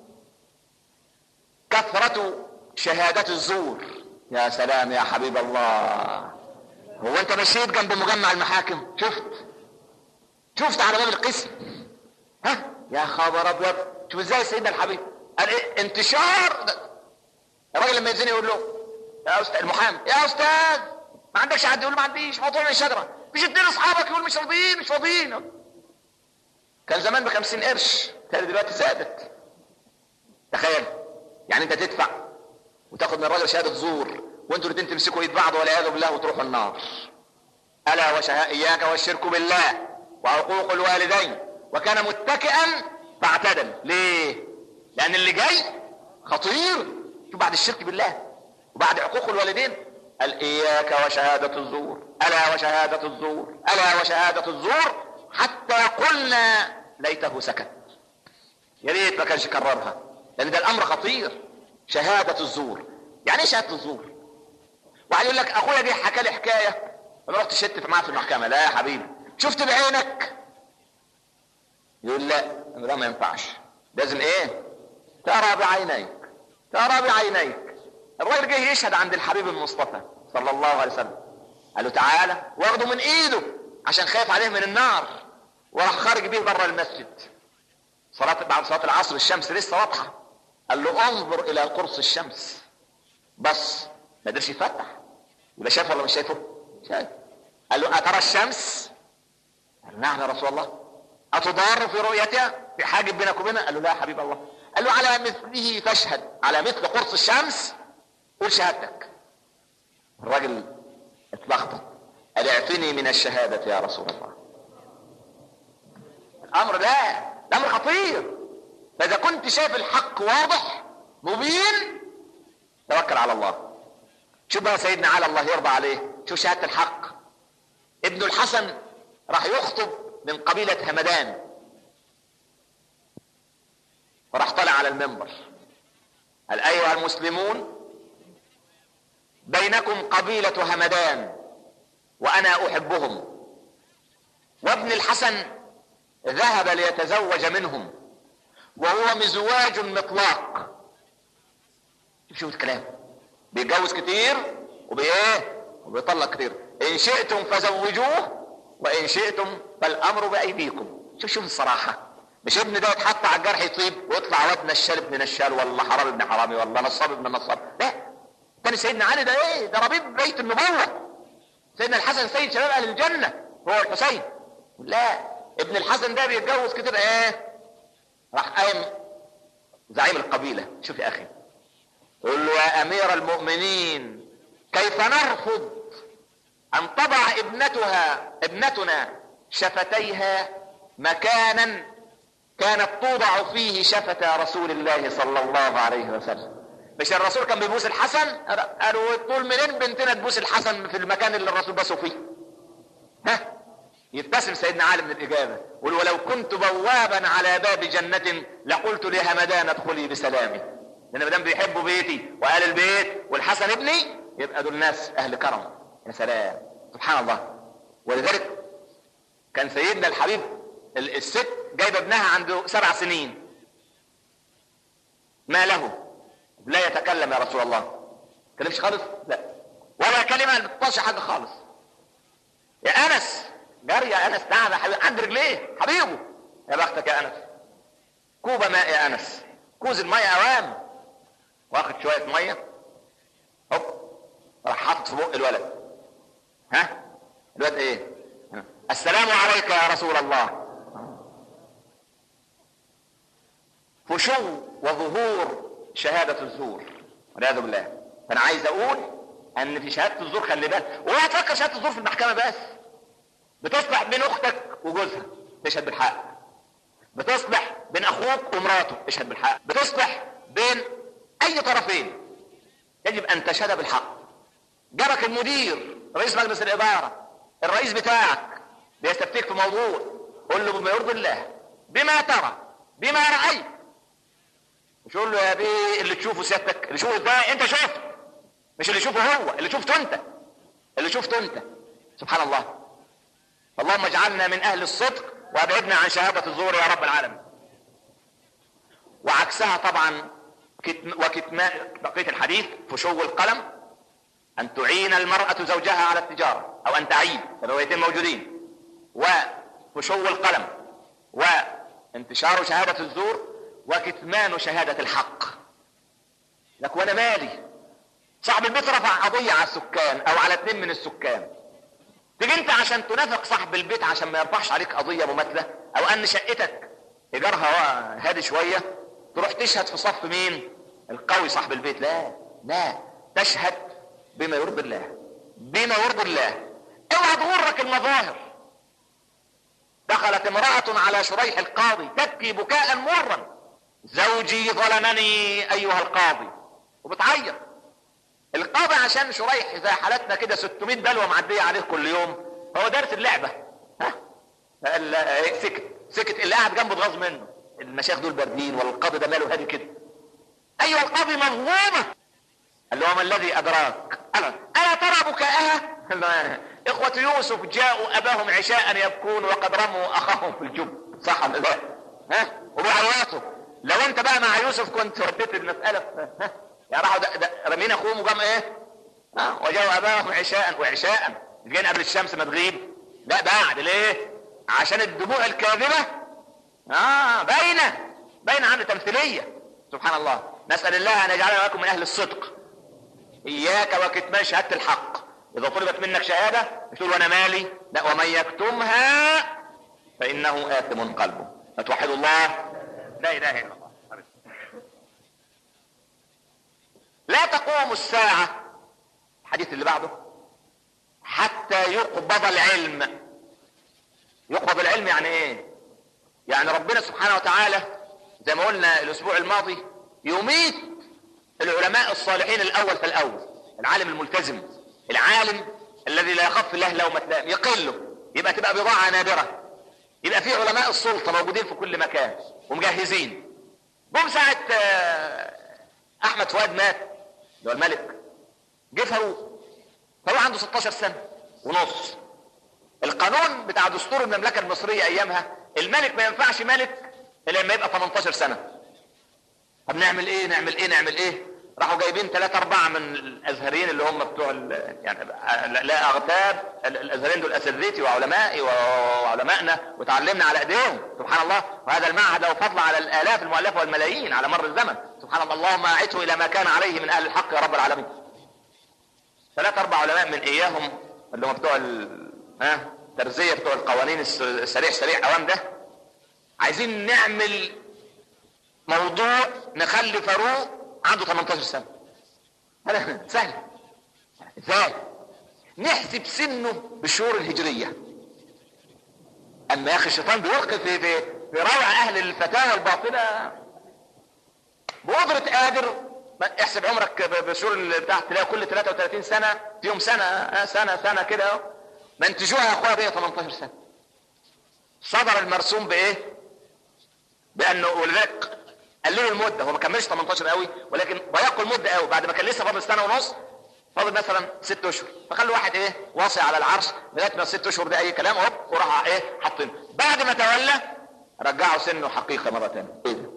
كثرة شهادة الزور يا سلام يا حبيب الله هو انت مشيت جنب مجمع المحاكم شفت شفت على باب القسم ها يا خبر ابيض شوف ازاي سيدنا الحبيب قال ايه انتشار ده. الراجل لما يزني يقول له يا استاذ المحامي يا استاذ ما عندكش حد يقول له ما عنديش موضوع من الشجره مش اتنين اصحابك يقول مش راضيين مش راضيين كان زمان ب 50 قرش تاني دلوقتي زادت تخيل يعني انت تدفع وتاخد من الراجل شهاده زور وانتوا الاثنين تمسكوا ايد بعض والعياذ بالله وتروحوا النار الا وشها اياك والشرك بالله وعقوق الوالدين وكان متكئا فاعتدل ليه لان اللي جاي خطير شوف بعد الشرك بالله وبعد عقوق الوالدين قال اياك وشهادة الزور الا وشهادة الزور الا وشهادة الزور حتى قلنا ليته سكت يا ريت ما كانش كررها لان ده الامر خطير شهادة الزور يعني ايه شهادة الزور وبعدين يقول لك اخويا جه حكى لي حكايه انا رحت شت معاه في المحكمه لا يا حبيبي شفت بعينك يقول لا لا ما ينفعش لازم ايه ترى بعينيك ترى بعينيك الراجل جه يشهد عند الحبيب المصطفى صلى الله عليه وسلم قال له تعالى واخده من ايده عشان خايف عليه من النار وراح خارج بيه بره المسجد صلاة بعد صلاة العصر الشمس لسه واضحة قال له انظر الى قرص الشمس بس ما قدرش يفتح يبقى شايف ولا مش شايفه؟ شايف قال له اترى الشمس؟ قال نعم يا رسول الله اتضار في رؤيتها في حاجب بينك وبينها؟ قال له لا يا حبيب الله قال له على مثله فاشهد على مثل قرص الشمس قول شهادتك الراجل اتلخبط قال اعفني من الشهادة يا رسول الله الامر لا الامر خطير فاذا كنت شايف الحق واضح مبين توكل على الله شوف بقى سيدنا علي الله يرضى عليه شوف شهادة الحق ابن الحسن راح يخطب من قبيلة همدان وراح طلع على المنبر قال ايها المسلمون بينكم قبيلة همدان وانا احبهم وابن الحسن ذهب ليتزوج منهم وهو مزواج مطلاق شوف الكلام بيتجوز كتير وبايه وبيطلق كتير ان شئتم فزوجوه وان شئتم فالامر بايديكم شوف شوف الصراحه مش ابن ده يتحط على الجرح يطيب ويطلع واد نشال ابن نشال ولا حرام ابن حرامي ولا نصاب ابن نصاب لا كان سيدنا علي ده ايه ده ربيب بيت النبوه سيدنا الحسن سيد شباب اهل الجنه هو الحسين لا ابن الحسن ده بيتجوز كتير ايه راح قايم زعيم القبيله شوف يا اخي يقول له يا امير المؤمنين كيف نرفض ان تضع ابنتها ابنتنا شفتيها مكانا كانت توضع فيه شفة رسول الله صلى الله عليه وسلم مش الرسول كان بيبوس الحسن قالوا تقول منين بنتنا تبوس الحسن في المكان اللي الرسول باسه فيه ها يبتسم سيدنا علي من الاجابه يقول ولو كنت بوابا على باب جنه لقلت لهمدان ادخلي بسلامي لان ما دام بيحبوا بيتي واهل البيت والحسن ابني يبقى دول ناس اهل كرم يا سلام سبحان الله ولذلك كان سيدنا الحبيب الست جايبه ابنها عنده سبع سنين ما له لا يتكلم يا رسول الله كلمش خالص لا ولا كلمه ما بتطلعش حاجه خالص يا انس جري يا انس تعال يا حبيبي عند رجليه حبيبه يا بختك يا انس كوبا ماء يا انس كوز الميه اوام واخد شويه ميه هوب راح حاطط في بق الولد ها الولد ايه السلام عليك يا رسول الله فشو وظهور شهادة الزور والعياذ بالله فأنا عايز أقول أن في شهادة الزور خلي بالك ولا تفكر شهادة الزور في المحكمة بس بتصلح بين أختك وجوزها تشهد بالحق بتصلح بين أخوك ومراته تشهد بالحق بتصلح بين أي طرفين يجب أن تشهد بالحق جابك المدير رئيس مجلس الإدارة الرئيس بتاعك بيستفتيك في موضوع قول له بما يرضي الله بما ترى بما رأيت مش قول له يا بيه اللي تشوفه سيادتك اللي تشوفه ده انت شفت مش اللي شوفه هو اللي شفته انت اللي شفته انت سبحان الله اللهم اجعلنا من اهل الصدق وابعدنا عن شهادة الزور يا رب العالمين وعكسها طبعا كتم وكتمان بقية الحديث فشو القلم ان تعين المرأة زوجها على التجارة او ان تعين الروايتين موجودين وفشو القلم وانتشار شهادة الزور وكتمان شهادة الحق لك وانا مالي صاحب البيت رفع قضية على السكان او على اتنين من السكان تيجي انت عشان تنافق صاحب البيت عشان ما يرفعش عليك قضية مماثلة او ان شقتك ايجارها هادي شوية تروح تشهد في صف مين القوي صاحب البيت لا لا تشهد بما يرضي الله بما يرضي الله اوعى تغرك المظاهر دخلت امرأة على شريح القاضي تبكي بكاء مرا زوجي ظلمني ايها القاضي وبتعيط القاضي عشان شريح زي حالتنا كده 600 بلوه معديه عليه كل يوم هو دارس اللعبه ها فقال إيه، سكت سكت اللي قاعد جنبه اتغاظ منه المشايخ دول باردين ولا القاضي ده ماله هادي كده ايوه القاضي مظلومه قال له وما الذي ادراك قال الا ترى بكاءها قال له، اخوة يوسف جاءوا اباهم عشاء يبكون وقد رموا اخاهم في الجب صح ولا لا ها وبيعيطوا لو انت بقى مع يوسف كنت رديت المساله في- ها يا راحوا ده- ده رامين اخوهم وقام ايه ها وجاءوا اباهم عشاء وعشاء مش جايين قبل الشمس ما تغيب لا بعد ليه عشان الدموع الكاذبه اه باينه باينه عنده تمثيليه سبحان الله نسال الله ان يجعلنا لكم من اهل الصدق اياك وكتمان شهاده الحق اذا طلبت منك شهاده تقول وانا مالي لا ومن يكتمها فانه اثم قلبه فتوحد الله لا اله الا الله لا تقوم الساعه الحديث اللي بعده حتى يقبض العلم يقبض العلم يعني ايه يعني ربنا سبحانه وتعالى زي ما قلنا الاسبوع الماضي يميت العلماء الصالحين الاول فالاول العالم الملتزم العالم الذي لا يخاف الله لومة لائم يقله يبقى تبقى بضاعة نادرة يبقى في علماء السلطة موجودين في كل مكان ومجهزين جم ساعة آه، احمد فؤاد مات اللي هو الملك جه فاروق فاروق عنده 16 سنة ونص القانون بتاع دستور المملكة المصرية ايامها الملك ما ينفعش ملك الا لما يبقى 18 سنة طب نعمل ايه نعمل ايه نعمل ايه راحوا جايبين ثلاثة أربعة من الأزهريين اللي هم بتوع ال- يعني لا أغتاب ال- الأزهريين دول أساتذتي وعلمائي وعلمائنا وتعلمنا على إيديهم سبحان الله وهذا المعهد له فضل على الآلاف المؤلفة والملايين على مر الزمن سبحان الله اللهم أعده إلى ما كان عليه من أهل الحق يا رب العالمين ثلاثة أربع علماء من إياهم اللي هم بتوع ال- ها ترزية بتوع القوانين الس- السريع سريع أوام ده عايزين نعمل موضوع نخلي فاروق عنده 18 سنة هذا سهل ازاي نحسب سنه بالشهور الهجرية اما يا اخي الشيطان بيلقي في في في روع اهل الفتاوى الباطلة بقدرة قادر ما- احسب عمرك ب- بالشهور اللي بتاع تلاقي كل 33 سنة فيهم سنة آه، سنة سنة كده أهو. منتجوها يا اخويا بيه 18 سنة صدر المرسوم بايه؟ بانه ولذلك قللوا المده هو ما كملش 18 قوي ولكن ضيقوا المده قوي بعد ما كان لسه فاضل سنه ونص فاضل مثلا ست اشهر فخلوا واحد ايه واصي على العرش لغايه ما الست اشهر ده اي كلام هوب وراح ايه حاطينه بعد ما تولى رجعوا سنه حقيقه مره ثانيه ايه ده؟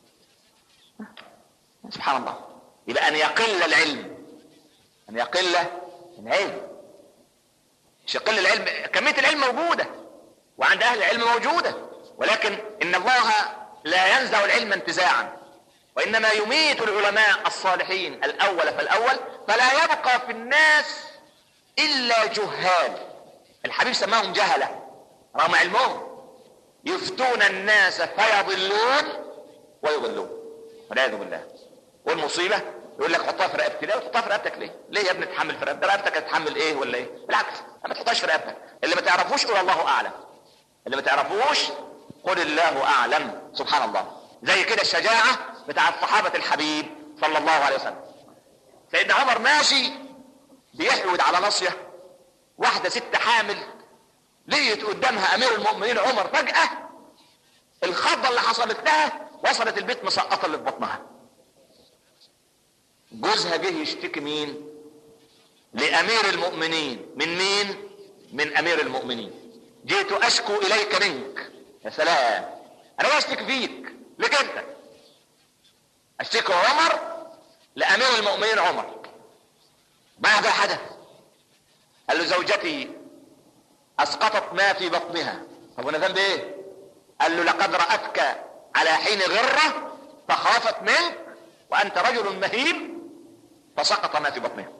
سبحان الله يبقى ان يقل العلم ان يقل العلم مش يقل العلم كميه العلم موجوده وعند اهل العلم موجوده ولكن ان الله لا ينزع العلم انتزاعا وانما يميت العلماء الصالحين الاول فالاول فلا يبقى في الناس الا جهال الحبيب سماهم جهله رغم علمهم يفتون الناس فيضلون ويضلون والعياذ بالله والمصيبه يقول لك حطها في رقبتي لا تحطها في رقبتك ليه؟ ليه يا ابني تحمل في رقبتك؟ ده رقبتك هتتحمل ايه ولا ايه؟ بالعكس ما تحطهاش في رقبتك اللي ما تعرفوش قول الله اعلم اللي ما تعرفوش قل الله اعلم سبحان الله زي كده الشجاعه بتاعت صحابه الحبيب صلى الله عليه وسلم سيدنا عمر ماشي بيحود على ناصيه واحده ست حامل لقيت قدامها امير المؤمنين عمر فجاه الخضه اللي حصلت لها وصلت البيت مسقطه اللي في بطنها جوزها جه يشتكي مين لامير المؤمنين من مين من امير المؤمنين جئت اشكو اليك منك يا سلام انا بشتكي فيك لك انت اشتكي عمر لامير المؤمنين عمر ماذا حدث قال له زوجتي اسقطت ما في بطنها طب وانا ذنبي ايه قال له لقد رأتك على حين غرة فخافت منك وانت رجل مهيب فسقط ما في بطنها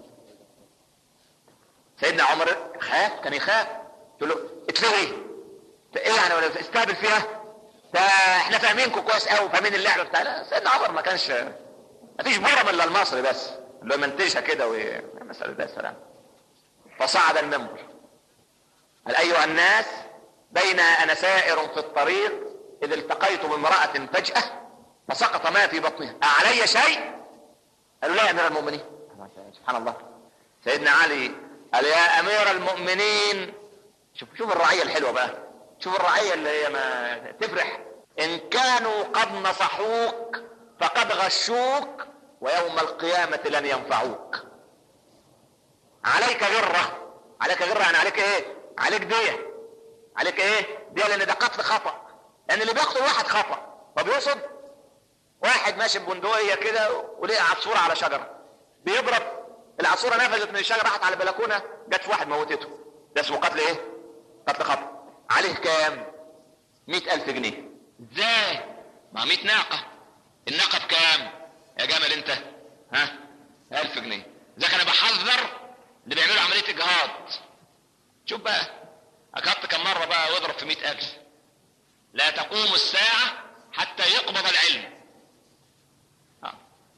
سيدنا عمر خاف كان يخاف تقول له اتلغي ايه يعني ولا استهبل فيها ده احنا فاهمينكم كويس قوي فاهمين اللعبه بتاع لا سيدنا عمر ما كانش ما فيش برم الا المصري بس اللي هو منتجها كده ومسألة ده السلام فصعد المنبر قال ايها الناس بين انا سائر في الطريق اذ التقيت بامرأة فجأة فسقط ما في بطنها اعلي شيء قالوا لا يا امير المؤمنين سبحان الله سيدنا علي قال يا امير المؤمنين شوف شوف الرعيه الحلوه بقى شوف الرعيه اللي هي ما تفرح ان كانوا قد نصحوك فقد غشوك ويوم القيامه لن ينفعوك عليك غره عليك غره يعني عليك ايه عليك ديه عليك ايه ديه لان ده قتل خطا لان اللي بيقتل واحد خطا طب يقصد واحد ماشي ببندقيه كده ولقى عصفوره على شجره بيضرب العصفوره نفذت من الشجره راحت على البلكونه جت في واحد موتته ده اسمه قتل ايه؟ قتل خطا عليه كام؟ مئة ألف جنيه ازاي؟ ما 100 ناقة الناقة بكام؟ يا جمل انت ها؟ ألف جنيه ذاك انا بحذر اللي بيعملوا عملية اجهاض شوف بقى اجهضت كم مرة بقى واضرب في مئة ألف لا تقوم الساعة حتى يقبض العلم ها.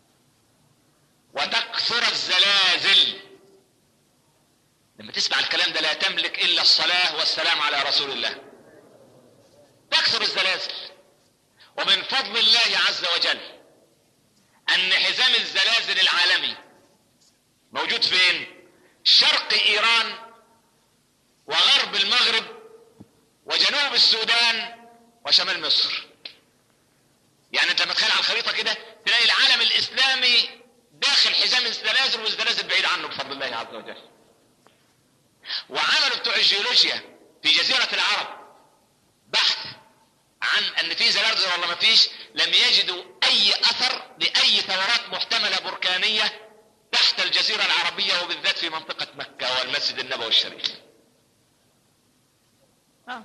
وتكثر الزلازل لما تسمع الكلام ده لا تملك الا الصلاه والسلام على رسول الله تكثر الزلازل ومن فضل الله عز وجل ان حزام الزلازل العالمي موجود فين شرق ايران وغرب المغرب وجنوب السودان وشمال مصر يعني انت متخيل على الخريطه كده تلاقي العالم الاسلامي داخل حزام الزلازل والزلازل بعيد عنه بفضل الله عز وجل وعملوا بتوع الجيولوجيا في جزيرة العرب بحث عن ان في زلازل ولا ما فيش لم يجدوا اي اثر لاي ثورات محتملة بركانية تحت الجزيرة العربية وبالذات في منطقة مكة والمسجد النبوي الشريف آه.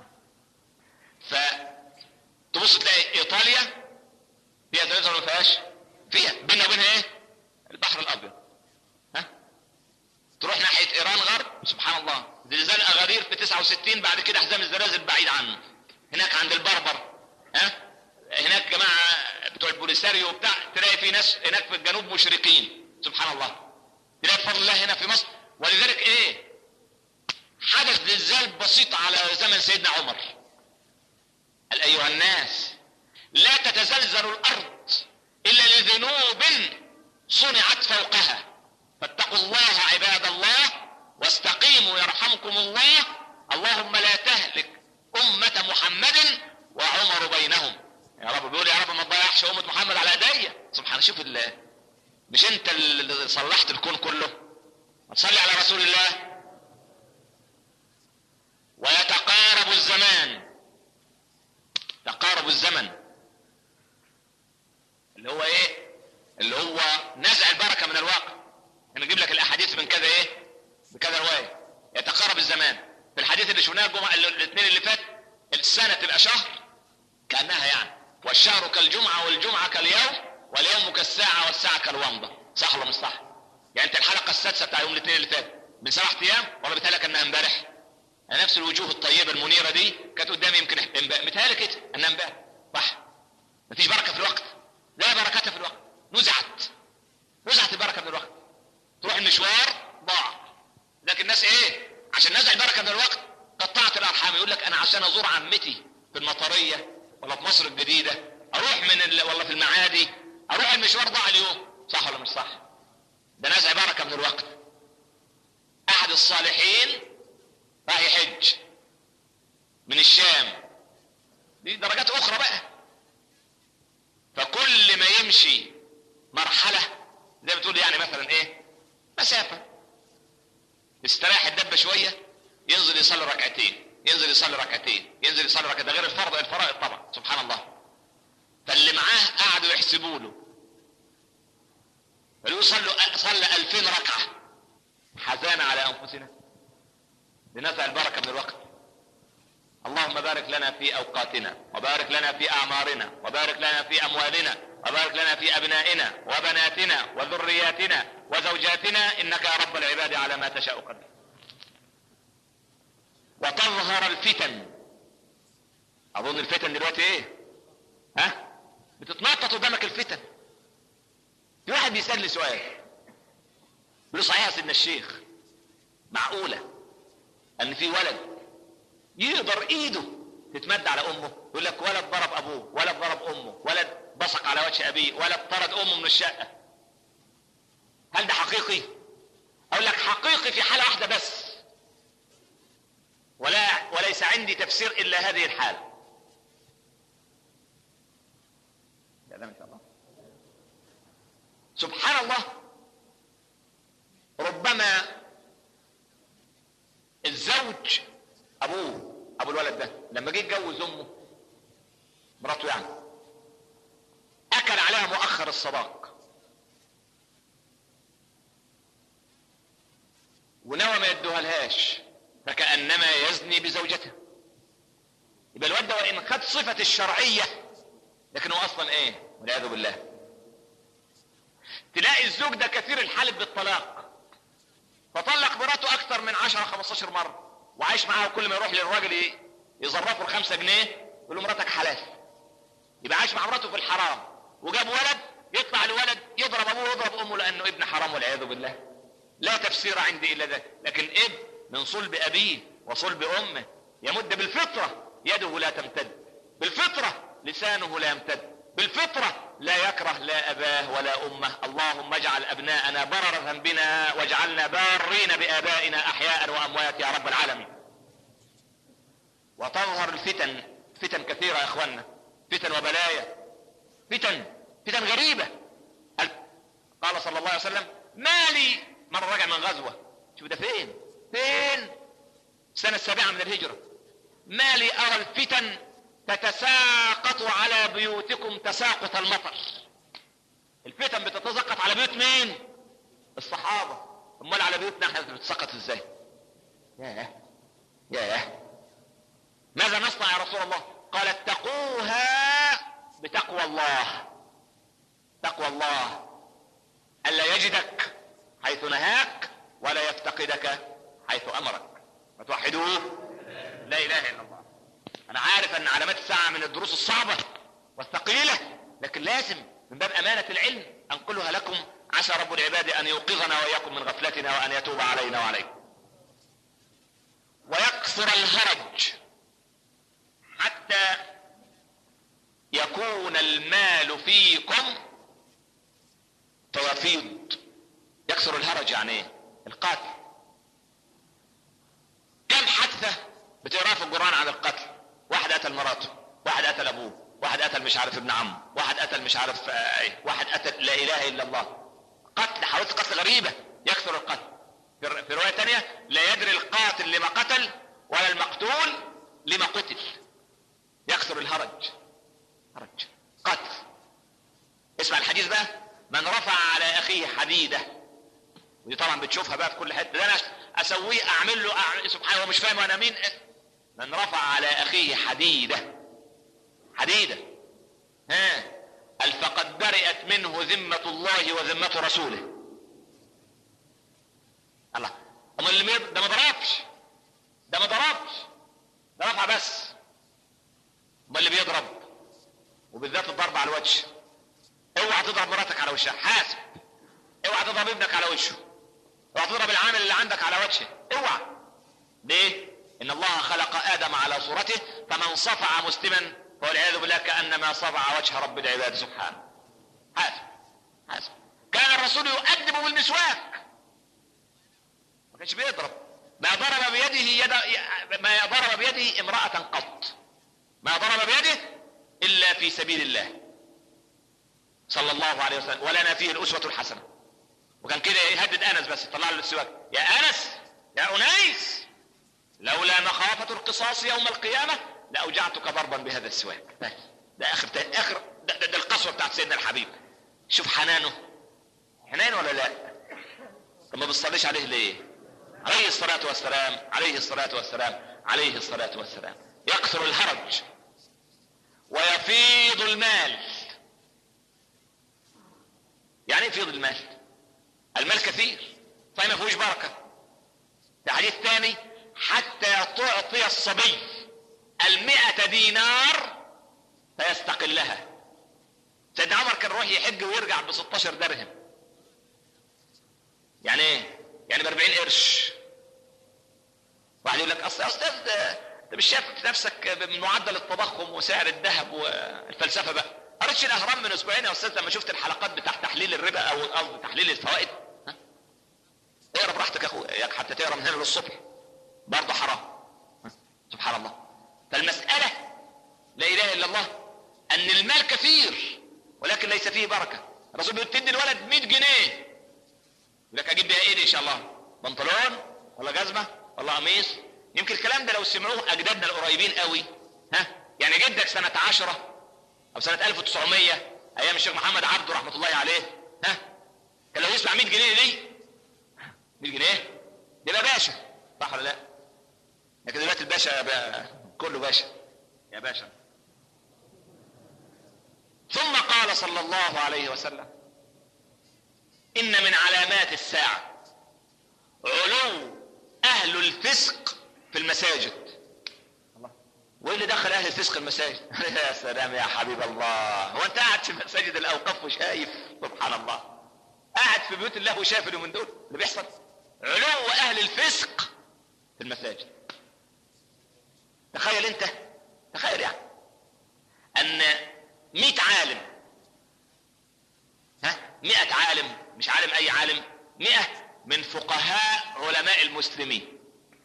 فتبص تلاقي ايطاليا فيها زلازل ولا ما فيهاش فيها بيننا وبينها ايه البحر الابيض ها تروح ناحيه ايران غرب سبحان الله زلزال اغادير في 69 بعد كده حزام الزلازل بعيد عنه هناك عند البربر ها هناك جماعه بتوع البوليساريو وبتاع تلاقي في ناس هناك في الجنوب مشركين سبحان الله تلاقي بفضل الله هنا في مصر ولذلك ايه حدث زلزال بسيط على زمن سيدنا عمر قال ايها الناس لا تتزلزل الارض الا لذنوب صنعت فوقها فاتقوا الله عباد الله واستقيموا يرحمكم الله اللهم لا تهلك أمة محمد وعمر بينهم يا رب بيقول يا رب ما تضيعش أمة محمد على ايديا سبحان شوف الله مش انت اللي صلحت الكون كله تصلي على رسول الله ويتقارب الزمان تقارب الزمن اللي هو ايه اللي هو نزع البركه من الواقع انا اجيب لك الاحاديث من كذا ايه بكذا روايه يتقارب الزمان في الحديث اللي شفناه الجمعه الاثنين اللي فات السنه تبقى شهر كانها يعني والشهر كالجمعه والجمعه كاليوم واليوم كالساعه والساعه كالومضه صح ولا مش صح؟ يعني انت الحلقه السادسه بتاع يوم الاثنين اللي فات من سبعة ايام ولا بتهيألك انها امبارح؟ يعني نفس الوجوه الطيبه المنيره دي كانت قدامي يمكن متهيألي كده انها امبارح صح مفيش بركه في الوقت لا بركه في الوقت نزعت نزعت البركه من الوقت تروح المشوار ضاع لكن الناس ايه عشان نزع البركه من الوقت قطعت الارحام يقول لك انا عشان ازور عمتي في المطريه ولا في مصر الجديده اروح من ال... ولا في المعادي اروح المشوار ضاع اليوم صح ولا مش صح ده نزع بركه من الوقت احد الصالحين راح يحج من الشام دي درجات اخرى بقى فكل ما يمشي مرحله زي ما بتقول يعني مثلا ايه مسافه استراح الدبه شويه ينزل يصلي ركعتين ينزل يصلي ركعتين ينزل يصلي ركعتين ده غير الفرض الفرائض طبعا سبحان الله فاللي معاه قعدوا يحسبوا له قالوا صلوا صلى 2000 ركعه حزان على انفسنا لنزع البركه من الوقت اللهم بارك لنا في اوقاتنا وبارك لنا في اعمارنا وبارك لنا في اموالنا وبارك لنا في ابنائنا وبناتنا وذرياتنا وزوجاتنا انك يا رب العباد على ما تشاء قدير وتظهر الفتن اظن الفتن دلوقتي ايه ها بتتنطط قدامك الفتن في واحد بيسالني سؤال بيقول صحيح يا سيدنا الشيخ معقوله ان في ولد يقدر ايده تتمد على امه يقول لك ولد ضرب ابوه ولد ضرب امه ولد بصق على وجه ابيه ولد طرد امه من الشقه هل ده حقيقي اقول لك حقيقي في حالة واحدة بس ولا وليس عندي تفسير الا هذه الحالة لا ما شاء الله سبحان الله ربما الزوج ابوه ابو الولد ده لما جه يتجوز امه مراته يعني اكل عليها مؤخر الصداق ونوى ما يدوها لهاش فكانما يزني بزوجته يبقى الواد ده وان خد صفه الشرعيه لكن هو اصلا ايه والعياذ بالله تلاقي الزوج ده كثير الحلف بالطلاق فطلق مراته اكثر من 10 15 مره وعايش معاها كل ما يروح للراجل يظرفه الخمسة جنيه يقول له مراتك حلال يبقى عايش مع مراته في الحرام وجاب ولد يطلع الولد يضرب ابوه ويضرب امه لانه ابن حرام والعياذ بالله لا تفسير عندي الا ذلك لكن اب من صلب ابيه وصلب امه يمد بالفطره يده لا تمتد بالفطره لسانه لا يمتد بالفطرة لا يكره لا أباه ولا أمه اللهم اجعل أبناءنا بررة بنا واجعلنا بارين بآبائنا أحياء وأموات يا رب العالمين وتظهر الفتن فتن كثيرة يا أخوانا فتن وبلايا فتن فتن غريبة قال صلى الله عليه وسلم ما لي مرة رجع من غزوة شوف ده فين فين السنة السابعة من الهجرة ما لي أرى الفتن تتساقط على بيوتكم تساقط المطر الفتن بتتساقط على بيوت مين الصحابة امال على بيوتنا احنا بتتساقط ازاي ياه ياه ماذا نصنع يا رسول الله قال اتقوها بتقوى الله تقوى الله الا يجدك حيث نهاك ولا يفتقدك حيث امرك فتوحدوه لا اله الا الله انا عارف ان علامات الساعة من الدروس الصعبة والثقيلة لكن لازم من باب امانة العلم انقلها لكم عسى رب العباد ان يوقظنا واياكم من غفلتنا وان يتوب علينا وعليكم ويقصر الهرج حتى يكون المال فيكم فيفيض يكسر الهرج يعني ايه القتل كم حادثة بتقرا في القرآن عن القتل واحد قتل مراته واحد قتل ابوه واحد قتل مش عارف ابن عمه واحد قتل مش عارف ايه واحد قتل لا اله الا الله قتل حوادث قتل غريبة يكثر القتل في رواية تانية لا يدري القاتل لما قتل ولا المقتول لما قتل يكثر الهرج هرج قتل اسمع الحديث بقى من رفع على اخيه حديدة ودي طبعا بتشوفها بقى في كل حته ده انا اسويه اعمل له أعمل سبحان هو مش فاهم انا مين من رفع على اخيه حديده حديده ها قال فقد برئت منه ذمة الله وذمة رسوله الله امال اللي ده ما ضربش ده ما ضربش ده رفع بس امال اللي بيضرب وبالذات الضرب على الوجه اوعى تضرب مراتك على وشها حاسب اوعى تضرب ابنك على وشه اوعى تضرب العامل اللي عندك على وجهه اوعى ليه ان الله خلق ادم على صورته فمن صفع مسلما والعياذ بالله كانما صفع وجه رب العباد سبحانه حاسب حاسب كان الرسول يؤدب بالمسواك ما كانش بيضرب ما ضرب بيده يد ما ضرب بيده امرأة قط ما ضرب بيده الا في سبيل الله صلى الله عليه وسلم ولنا فيه الاسوة الحسنة وكان كده يهدد انس بس طلع له السواك يا انس يا انيس لولا مخافة القصاص يوم القيامة لأوجعتك ضربا بهذا السواك بس ده آخر ده آخر ده, ده, ده القسوة بتاعت سيدنا الحبيب شوف حنانه حنان ولا لا طب ما بتصليش عليه ليه عليه الصلاة والسلام عليه الصلاة والسلام عليه الصلاة والسلام يكثر الهرج ويفيض المال يعني ايه يفيض المال المال كثير طيب ما فيهوش بركة في حديث ثاني حتى تعطي الصبي المئة دينار فيستقلها سيدنا عمر كان يروح يحج ويرجع ب 16 درهم يعني ايه يعني ب 40 قرش واحد يقول لك اصل يا استاذ انت مش شايف نفسك من معدل التضخم وسعر الذهب والفلسفه بقى قريتش الاهرام من اسبوعين يا استاذ لما شفت الحلقات بتاع تحليل الربا او قصدي تحليل الفوائد اقرا براحتك يا اخويا اياك حتى تقرا من هنا للصبح برضه حرام سبحان الله فالمسألة لا اله الا الله ان المال كثير ولكن ليس فيه بركة الرسول بيقول تدي الولد 100 جنيه يقول لك اجيب بيها ايه دي ان شاء الله بنطلون ولا جزمة ولا قميص يمكن الكلام ده لو سمعوه اجدادنا القريبين قوي ها يعني جدك سنة عشرة او سنة 1900 ايام الشيخ محمد عبده رحمة الله عليه ها كان لو يسمع 100 جنيه دي 100 جنيه يبقى باشا صح ولا لا لكن دلوقتي الباشا بقى كله باشا يا باشا ثم قال صلى الله عليه وسلم ان من علامات الساعه علو اهل الفسق في المساجد وايه اللي دخل اهل الفسق المساجد يا سلام يا حبيب الله هو انت قاعد في مساجد الاوقاف وشايف سبحان الله قاعد في بيوت الله وشايف اللي من دول اللي بيحصل علو اهل الفسق في المساجد تخيل انت تخيل يعني ان مئة عالم ها مئة عالم مش عالم اي عالم مئة من فقهاء علماء المسلمين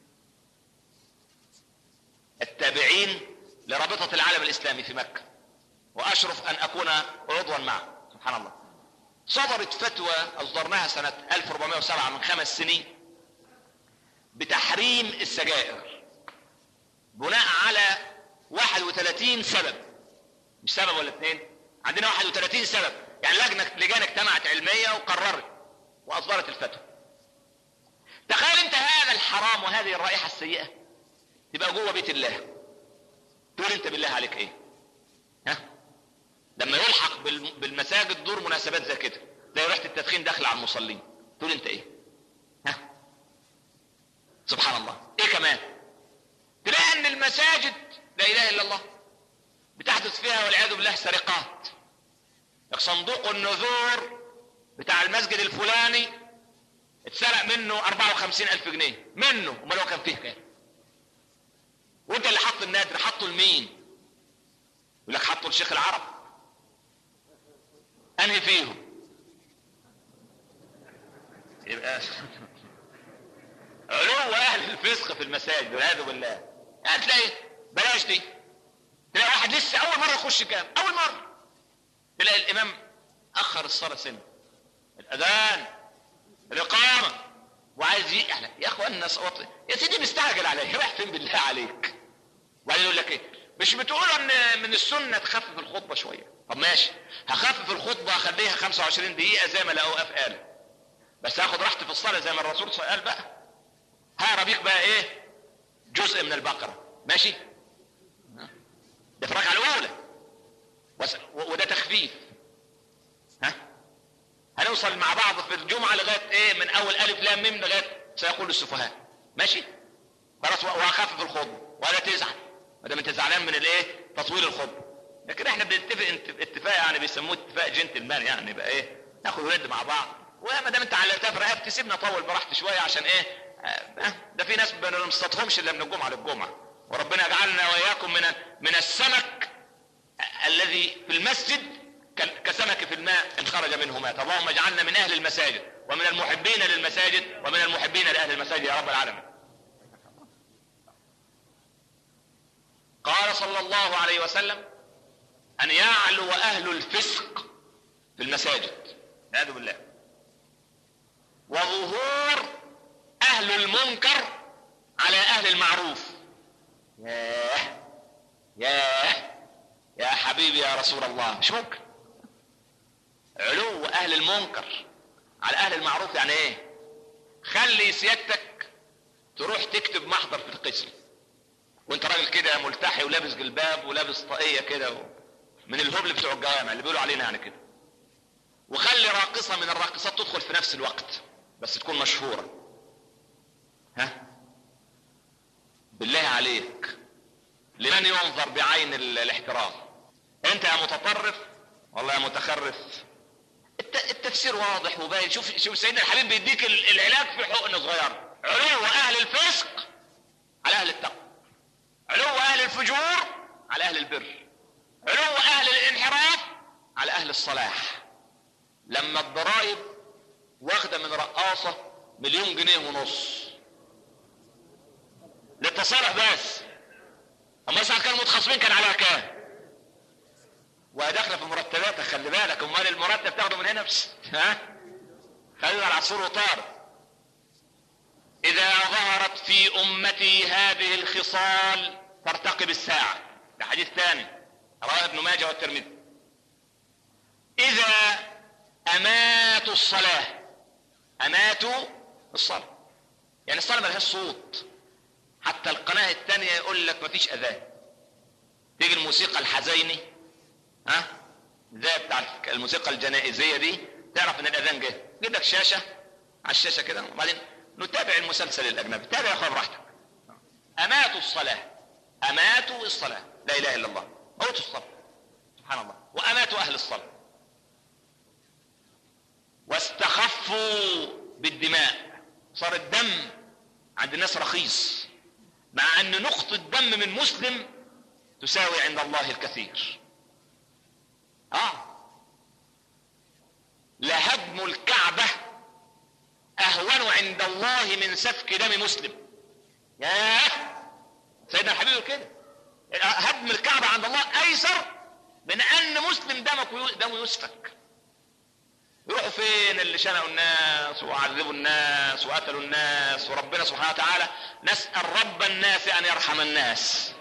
التابعين لرابطة العالم الاسلامي في مكة واشرف ان اكون عضوا معه سبحان الله صدرت فتوى اصدرناها سنة 1407 من خمس سنين بتحريم السجائر بناء على 31 سبب مش سبب ولا اثنين عندنا 31 سبب يعني لجنة لجان اجتمعت علمية وقررت واصدرت الفتوى تخيل انت هذا الحرام وهذه الرائحة السيئة تبقى جوه بيت الله تقول انت بالله عليك ايه ها لما يلحق بالمساجد دور مناسبات زي كده تلاقي ريحه التدخين داخله على المصلين تقول انت ايه ها سبحان الله ايه كمان تلاقي ان المساجد لا اله الا الله بتحدث فيها والعياذ بالله سرقات صندوق النذور بتاع المسجد الفلاني اتسرق منه 54 الف جنيه منه امال هو كان فيه كام وانت اللي حط النادر حطه لمين يقول لك حطه لشيخ العرب انهي فيهم يبقى علو اهل الفسق في المساجد والعياذ بالله هتلاقي بلاش دي تلاقي واحد لسه اول مره يخش كام اول مره تلاقي الامام اخر الصلاه سنه الاذان الاقامه وعايز يحلى يا اخوانا صوت يا سيدي مستعجل عليك رايح فين بالله عليك وبعدين يقول لك ايه مش بتقولوا ان من السنه تخفف الخطبه شويه طب ماشي هخفف الخطبه اخليها 25 دقيقه زي ما الاوقاف قال بس هاخد راحتي في الصلاه زي ما الرسول قال بقى هقرا بيك بقى ايه جزء من البقره ماشي ده في الركعه الاولى وده تخفيف ها هنوصل مع بعض في الجمعه لغايه ايه من اول الف لام ميم لغايه سيقول السفهاء ماشي خلاص وهخفف الخطبه ولا تزعل ما دام انت زعلان من الايه تطويل الخطبه لكن احنا بنتفق اتفاق يعني بيسموه اتفاق جنتلمان يعني يبقى ايه ناخد ود مع بعض وما دام انت علقتها في رقبتي سيبنا اطول براحتي شويه عشان ايه آه ده في ناس ما بنصطادهمش الا من الجمعه للجمعه وربنا يجعلنا واياكم من من السمك الذي في المسجد كسمك في الماء ان خرج منه مات اللهم اجعلنا من اهل المساجد ومن المحبين للمساجد ومن المحبين لاهل المساجد يا رب العالمين قال صلى الله عليه وسلم ان يعلو اهل الفسق في المساجد والعياذ بالله وظهور اهل المنكر على اهل المعروف ياه ياه يا حبيبي يا رسول الله مش ممكن علو اهل المنكر على اهل المعروف يعني ايه خلي سيادتك تروح تكتب محضر في القسم وانت راجل كده ملتحي ولابس جلباب ولابس طاقيه كده و... من الهبل بتوع الجوامع اللي بيقولوا علينا يعني كده وخلي راقصه من الراقصات تدخل في نفس الوقت بس تكون مشهوره ها بالله عليك لمن ينظر بعين الاحترام انت يا متطرف والله يا متخرف التفسير واضح وباين شوف شوف سيدنا الحبيب بيديك العلاج في حقن صغيره علو اهل الفسق على اهل التقوى علو اهل الفجور على اهل البر علو اهل الانحراف على اهل الصلاح لما الضرائب واخده من رقاصه مليون جنيه ونص للتصالح بس اما اذا كانوا متخاصمين كان على كام وداخله في مرتباتك خلي بالك امال المرتب تاخده من هنا بس ها خلينا على عصور وطار اذا ظهرت في امتي هذه الخصال فارتقب الساعه ده حديث ثاني رواه ابن ماجه والترمذي اذا اماتوا الصلاه اماتوا الصلاه يعني الصلاه ملهاش صوت حتى القناه الثانيه يقول لك مفيش اذان تيجي الموسيقى الحزيني ها زي بتاع الموسيقى الجنائزيه دي تعرف ان الاذان جه يجيب لك شاشه على الشاشه كده وبعدين نتابع المسلسل الاجنبي تابع يا اخوان براحتك اماتوا الصلاه اماتوا الصلاه لا اله الا الله موتوا الصلاه سبحان الله واماتوا اهل الصلاه واستخفوا بالدماء صار الدم عند الناس رخيص مع ان نقطة دم من مسلم تساوي عند الله الكثير اه لهدم الكعبة اهون عند الله من سفك دم مسلم ياه سيدنا الحبيب كده هدم الكعبة عند الله ايسر من ان مسلم دمك دمه يسفك يروحوا فين اللي شنقوا الناس وعذبوا الناس وقتلوا الناس وربنا سبحانه وتعالى نسأل رب الناس أن يرحم الناس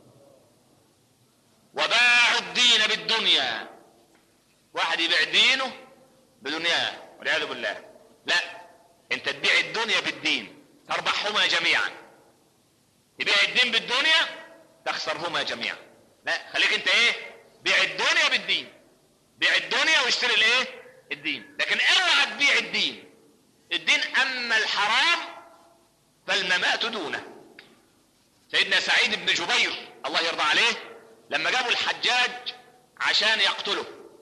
وباعوا الدين بالدنيا واحد يبيع دينه بدنياه والعياذ بالله لا انت تبيع الدنيا بالدين تربحهما جميعا تبيع الدين بالدنيا تخسرهما جميعا لا خليك انت ايه بيع الدنيا بالدين بيع الدنيا واشتري الايه الدين لكن اوعى تبيع الدين الدين اما الحرام فالممات دونه سيدنا سعيد بن جبير الله يرضى عليه لما جابوا الحجاج عشان يقتله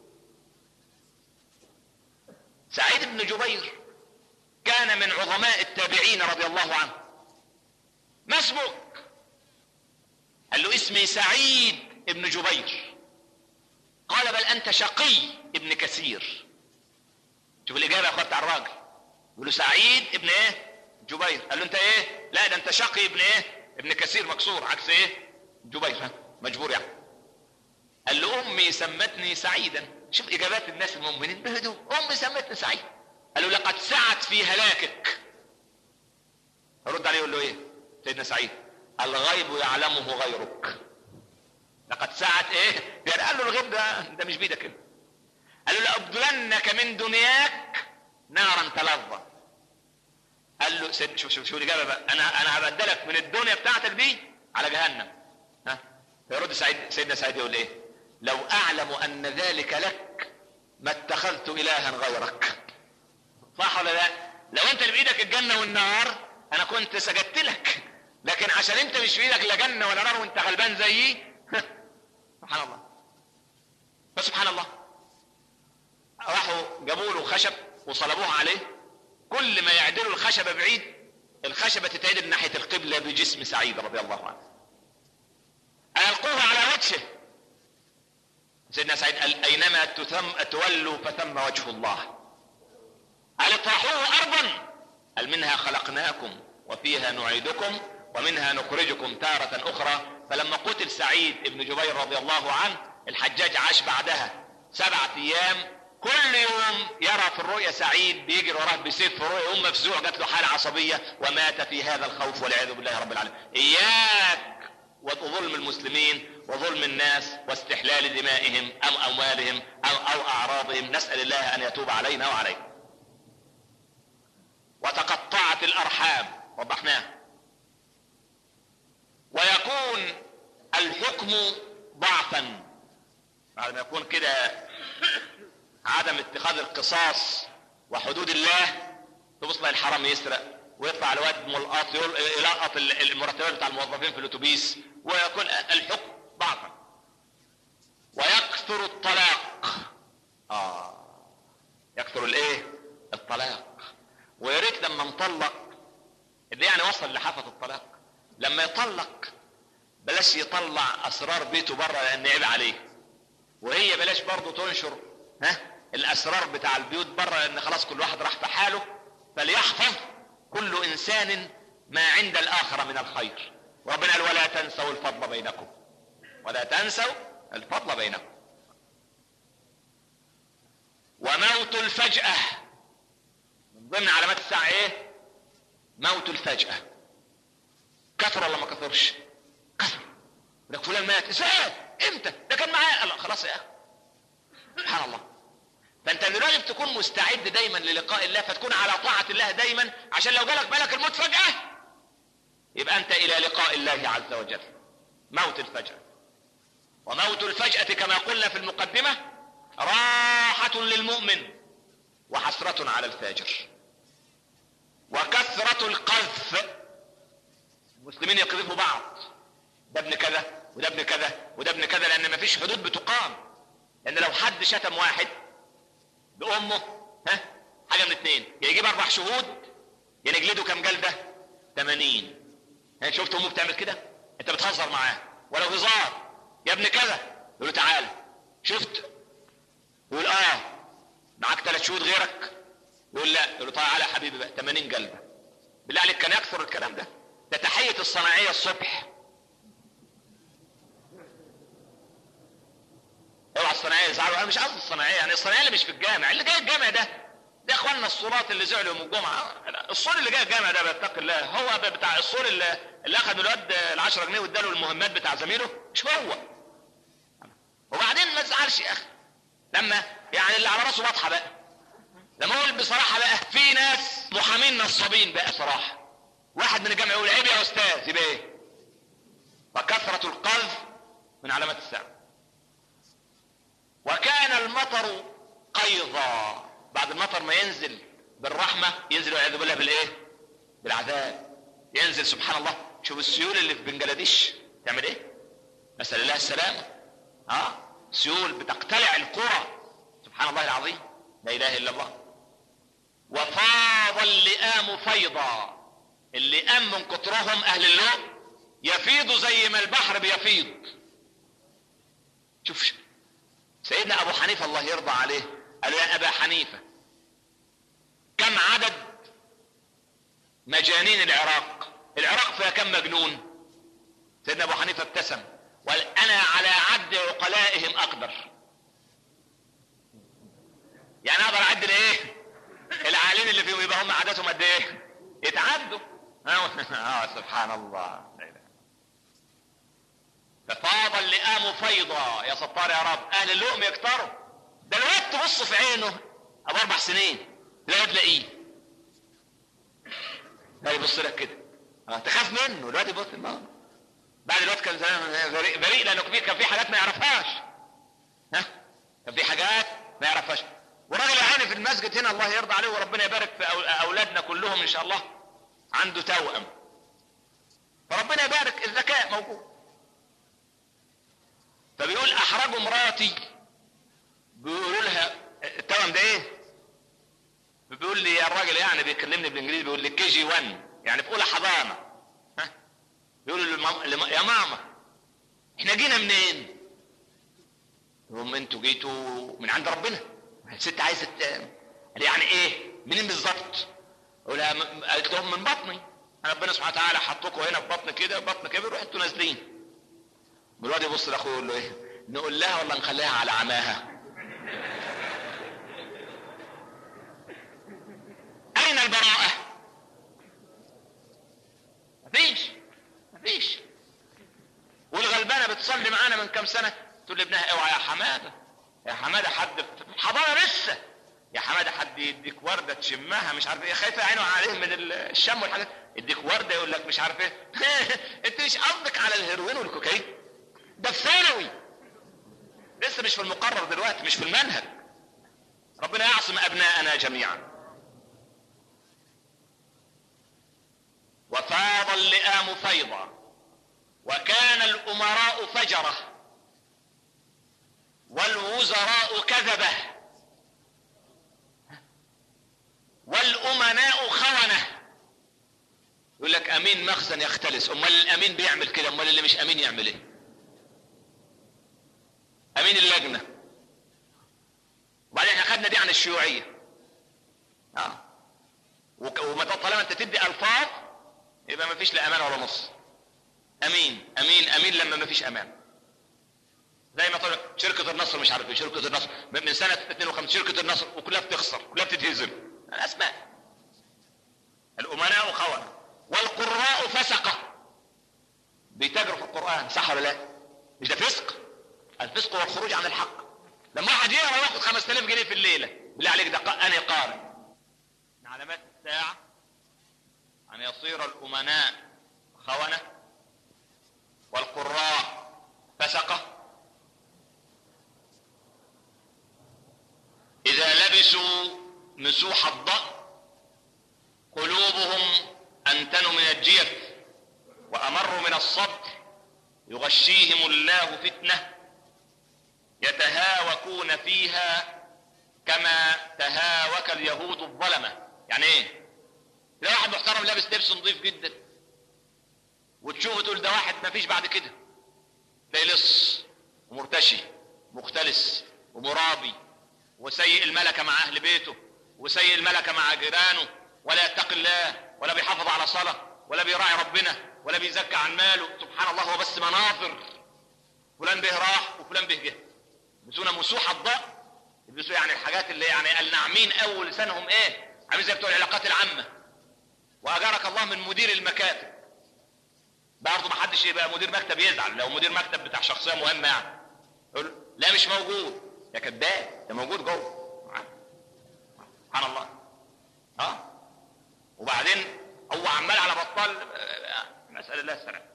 سعيد بن جبير كان من عظماء التابعين رضي الله عنه ما اسمك قال له اسمي سعيد بن جبير قال بل انت شقي ابن كثير شوف الاجابه يا اخوات على الراجل يقول له سعيد ابن ايه جبير قال له انت ايه لا ده انت شقي ابن ايه ابن كثير مكسور عكس ايه جبير ها مجبور يعني قال له امي سمتني سعيدا شوف اجابات الناس المؤمنين بهدوء امي سمتني سعيد قال له لقد سعت في هلاكك رد عليه يقول له ايه سيدنا سعيد الغيب يعلمه غيرك لقد سعت ايه يعني قال له الغيب ده ده مش بيدك انت قال له لأبدلنك من دنياك نارا تلظى قال له سيد شوف شوف شوف الاجابه بقى انا انا هبدلك من الدنيا بتاعتك دي على جهنم ها فيرد سعيد سيدنا سعيد يقول ايه لو اعلم ان ذلك لك ما اتخذت الها غيرك صح ولا لا لو انت اللي بايدك الجنه والنار انا كنت سجدت لك لكن عشان انت مش بايدك لا جنه ولا نار وانت غلبان زيي سبحان الله فسبحان الله راحوا جابوا له خشب وصلبوه عليه كل ما يعدلوا الخشبه بعيد الخشبه تتعدل ناحيه القبله بجسم سعيد رضي الله عنه ألقوه على وجهه سيدنا سعيد قال أينما تثم تولوا فثم وجه الله قال اطرحوه أرضا قال منها خلقناكم وفيها نعيدكم ومنها نخرجكم تارة أخرى فلما قتل سعيد بن جبير رضي الله عنه الحجاج عاش بعدها سبعة أيام كل يوم يرى في الرؤيا سعيد بيجري وراه بسيف في الرؤيا يوم مفزوع جات له حالة عصبية ومات في هذا الخوف والعياذ بالله رب العالمين إياك وظلم المسلمين وظلم الناس واستحلال دمائهم أو أموالهم أو, أو أعراضهم نسأل الله أن يتوب علينا وعليكم وتقطعت الأرحام وضحناها ويكون الحكم ضعفا بعد ما يكون كده عدم اتخاذ القصاص وحدود الله تبص الحرام يسرق ويطلع الواد ملقط يلقط المرتبات بتاع الموظفين في الاتوبيس ويكون الحكم ضعفا ويكثر الطلاق اه يكثر الايه الطلاق ويا ريت لما نطلق اللي يعني وصل لحافة الطلاق لما يطلق بلاش يطلع اسرار بيته بره لان عيب عليه وهي بلاش برضه تنشر ها الاسرار بتاع البيوت بره لان خلاص كل واحد راح في حاله فليحفظ كل انسان ما عند الاخر من الخير وربنا قال ولا تنسوا الفضل بينكم ولا تنسوا الفضل بينكم وموت الفجأة من ضمن علامات الساعة ايه موت الفجأة كثر ولا ما كثرش كثر لك فلان مات ازاي امتى ده كان معايا لا خلاص يا اخي سبحان الله فانت لازم تكون مستعد دايما للقاء الله فتكون على طاعة الله دايما عشان لو جالك بالك الموت فجأة يبقى انت الى لقاء الله عز وجل موت الفجأة وموت الفجأة كما قلنا في المقدمة راحة للمؤمن وحسرة على الفاجر وكثرة القذف المسلمين يقذفوا بعض ده ابن كذا وده ابن كذا وده ابن كذا لان مفيش حدود بتقام لان لو حد شتم واحد بامه ها حاجه من اتنين يا يجيب اربع شهود يا نجلده كام جلده 80 ها شفت امه بتعمل كده انت بتهزر معاه ولو هزار يا ابن كذا يقول له تعالى شفت يقول اه معاك ثلاث شهود غيرك يقول لا يقول له تعالى يا حبيبي بقى 80 جلده بالله عليك كان يكثر الكلام ده ده تحيه الصناعيه الصبح اوعى الصناعيه يزعلوا انا مش قصدي الصناعيه يعني الصناعيه اللي مش في الجامع اللي جاي الجامع ده ده اخواننا الصورات اللي زعلوا يوم الجمعه الصور اللي جاي الجامع ده بيتقي الله هو بتاع الصور اللي, اللي اخذ من الواد ال 10 جنيه واداله المهمات بتاع زميله مش هو وبعدين ما تزعلش يا اخي لما يعني اللي على راسه واضحه بقى لما اقول بصراحه بقى في ناس محامين نصابين بقى صراحه واحد من الجامع يقول عيب يا استاذ يبقى ايه وكثره القذف من علامات الساعه وكان المطر قيظا بعد المطر ما ينزل بالرحمة ينزل والعياذ بالله بالايه بالعذاب ينزل سبحان الله شوف السيول اللي في بنجلاديش تعمل ايه نسأل الله السلامة اه سيول بتقتلع القرى سبحان الله العظيم لا اله الا الله وفاض اللئام فيضا اللئام من كترهم اهل اللؤم يفيض زي ما البحر بيفيض شوف سيدنا ابو حنيفه الله يرضى عليه قال يا ابا حنيفه كم عدد مجانين العراق العراق فيها كم مجنون سيدنا ابو حنيفه ابتسم وقال انا على عد عقلائهم اقدر يعني اقدر اعد الايه العالين اللي فيهم يبقى هم عددهم قد ايه يتعدوا اه سبحان الله ففاض اللئام فيضا يا ستار يا رب اهل اللؤم يكتروا ده الواد تبص في عينه ابو اربع سنين لا تلاقيه لا يبص لك كده اه تخاف منه الواد يبص الموت بعد الواد كان زمان بريء بريء لانه كبير كان في حاجات ما يعرفهاش ها كان في حاجات ما يعرفهاش وراجل عيني في المسجد هنا الله يرضى عليه وربنا يبارك في اولادنا كلهم ان شاء الله عنده توأم فربنا يبارك الذكاء موجود فبيقول احرجوا مراتي بيقولوا لها التوأم ده ايه بيقول لي يا الراجل يعني بيكلمني بالانجليزي بيقول لي كي جي 1 يعني في اولى حضانه ها بيقول لي يا ماما احنا جينا منين هم انتوا جيتوا من عند ربنا الست عايزه قال يعني ايه منين بالظبط اقول لها قالت لهم من بطني ربنا سبحانه وتعالى حطكم هنا في بطن كده بطن كبر رحتوا نازلين الواد يبص لاخوه يقول له ايه نقول لها ولا نخليها على عماها اين البراءة مفيش مفيش والغلبانة بتصلي معانا من كام سنة تقول لابنها اوعى يا حمادة يا حمادة حد في حضانة لسه يا حمادة حد يديك وردة تشمها مش عارف ايه خايفة عينه عليه من الشم والحاجات يديك وردة يقول لك مش عارف ايه انت مش قصدك على الهيروين والكوكايين ده في ثانوي لسه مش في المقرر دلوقتي مش في المنهج ربنا يعصم ابناءنا جميعا وفاض اللئام فيضا وكان الامراء فجره والوزراء كذبه والامناء خونه يقول لك امين مخزن يختلس امال الامين بيعمل كده امال اللي مش امين يعمل ايه امين اللجنه وبعدين احنا خدنا دي عن الشيوعيه اه وك- وما طالما انت تدي الفاظ يبقى ما فيش لا امان ولا نص امين امين امين لما ما فيش امان زي ما طلع شركة النصر مش عارف ايه شركة النصر من سنة 52 شركة النصر وكلها بتخسر كلها بتتهزم الاسماء الامناء خونة والقراء فسقة بيتاجروا في القرآن صح ولا لا مش ده فسق الفسق هو الخروج عن الحق لما واحد يقرا ياخد 5000 جنيه في الليلة بالله عليك ده قا- انا قارئ من علامات الساعة أن يصير الأمناء خونة والقراء فسقة إذا لبسوا مسوح الضأ قلوبهم أنتن من الجيف وأمر من الصبر يغشيهم الله فتنة يتهاوكون فيها كما تهاوك اليهود الظلمة يعني ايه تلاقي واحد محترم لابس لبس نظيف جدا وتشوفه تقول ده واحد ما فيش بعد كده تلاقي لص ومرتشي مختلس ومرابي وسيء الملكة مع أهل بيته وسيء الملكة مع جيرانه ولا يتقي الله ولا بيحافظ على صلاة ولا بيراعي ربنا ولا بيزكى عن ماله سبحان الله هو بس مناظر فلان به راح وفلان به جه يلبسون مسوح الضاء يلبسوا يعني الحاجات اللي يعني الناعمين اول لسانهم ايه عامل زي بتوع العلاقات العامه واجارك الله من مدير المكاتب برضه ما حدش يبقى مدير مكتب يزعل لو مدير مكتب بتاع شخصيه مهمه يعني يقول لا مش موجود يا كذاب ده موجود جوه سبحان الله اه وبعدين هو عمال على بطال آه، نسال الله السلامه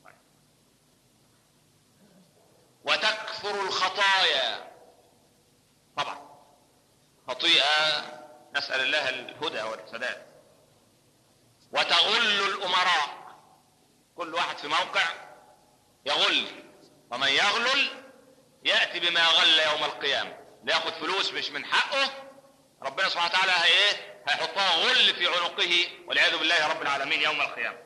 وتكثر الخطايا طبعا خطيئة نسأل الله الهدى والسداد وتغل الأمراء كل واحد في موقع يغل ومن يغلل يأتي بما غل يوم القيامة ليأخذ فلوس مش من حقه ربنا سبحانه وتعالى هي ايه هيحطها غل في عنقه والعياذ بالله رب العالمين يوم القيامة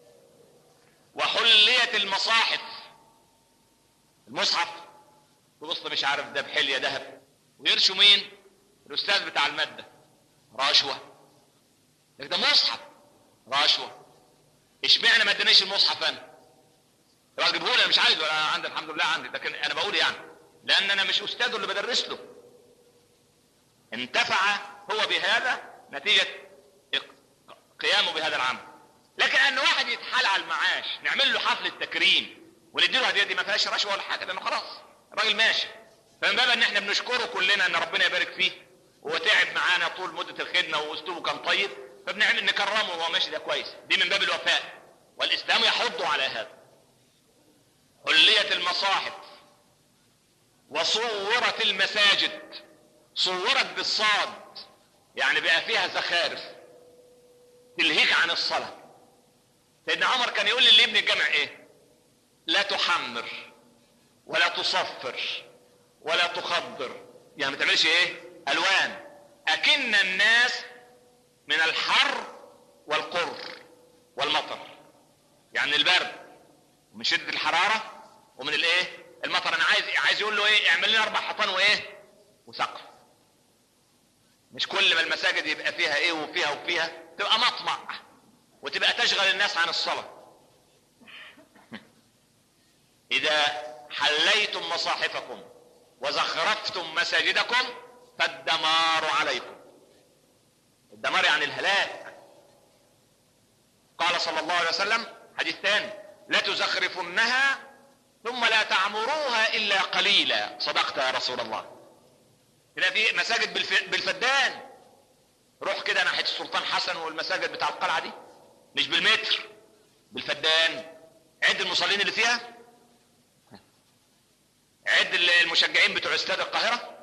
وحليت المصاحف المصحف تبص مش عارف ده بحلية ذهب ويرشوا مين الاستاذ بتاع المادة رشوة لكن ده مصحف رشوة اشمعنى ما ادانيش المصحف انا يبقى تجيبه لي أنا مش عايزه انا عندي الحمد لله عندي لكن انا بقول يعني لان انا مش استاذه اللي بدرس له انتفع هو بهذا نتيجة قيامه بهذا العمل لكن ان واحد يتحال على المعاش نعمل له حفلة تكريم ونديله هدية دي ما فيهاش رشوة ولا حاجة لانه خلاص الراجل ماشي فمن باب ان احنا بنشكره كلنا ان ربنا يبارك فيه وهو تعب معانا طول مدة الخدمة واسلوبه كان طيب فبنعمل نكرمه وهو ماشي ده كويس دي من باب الوفاء والاسلام يحض على هذا حلية المصاحف وصورت المساجد صورت بالصاد يعني بقى فيها زخارف تلهيك عن الصلاة سيدنا عمر كان يقول للي ابن الجامع ايه لا تحمر ولا تصفر ولا تخضر يعني ما تعملش ايه الوان اكن الناس من الحر والقر والمطر يعني البرد ومن شدة الحرارة ومن الايه المطر انا عايز عايز يقول له ايه اعمل لنا اربع حيطان وايه وسقف مش كل ما المساجد يبقى فيها ايه وفيها وفيها تبقى مطمع وتبقى تشغل الناس عن الصلاة اذا حليتم مصاحفكم وزخرفتم مساجدكم فالدمار عليكم الدمار يعني الهلاك قال صلى الله عليه وسلم حديث ثاني لا تزخرفنها ثم لا تعمروها الا قليلا صدقت يا رسول الله تلاقي في مساجد بالف... بالفدان روح كده ناحيه السلطان حسن والمساجد بتاع القلعه دي مش بالمتر بالفدان عد المصلين اللي فيها عد المشجعين بتوع استاد القاهره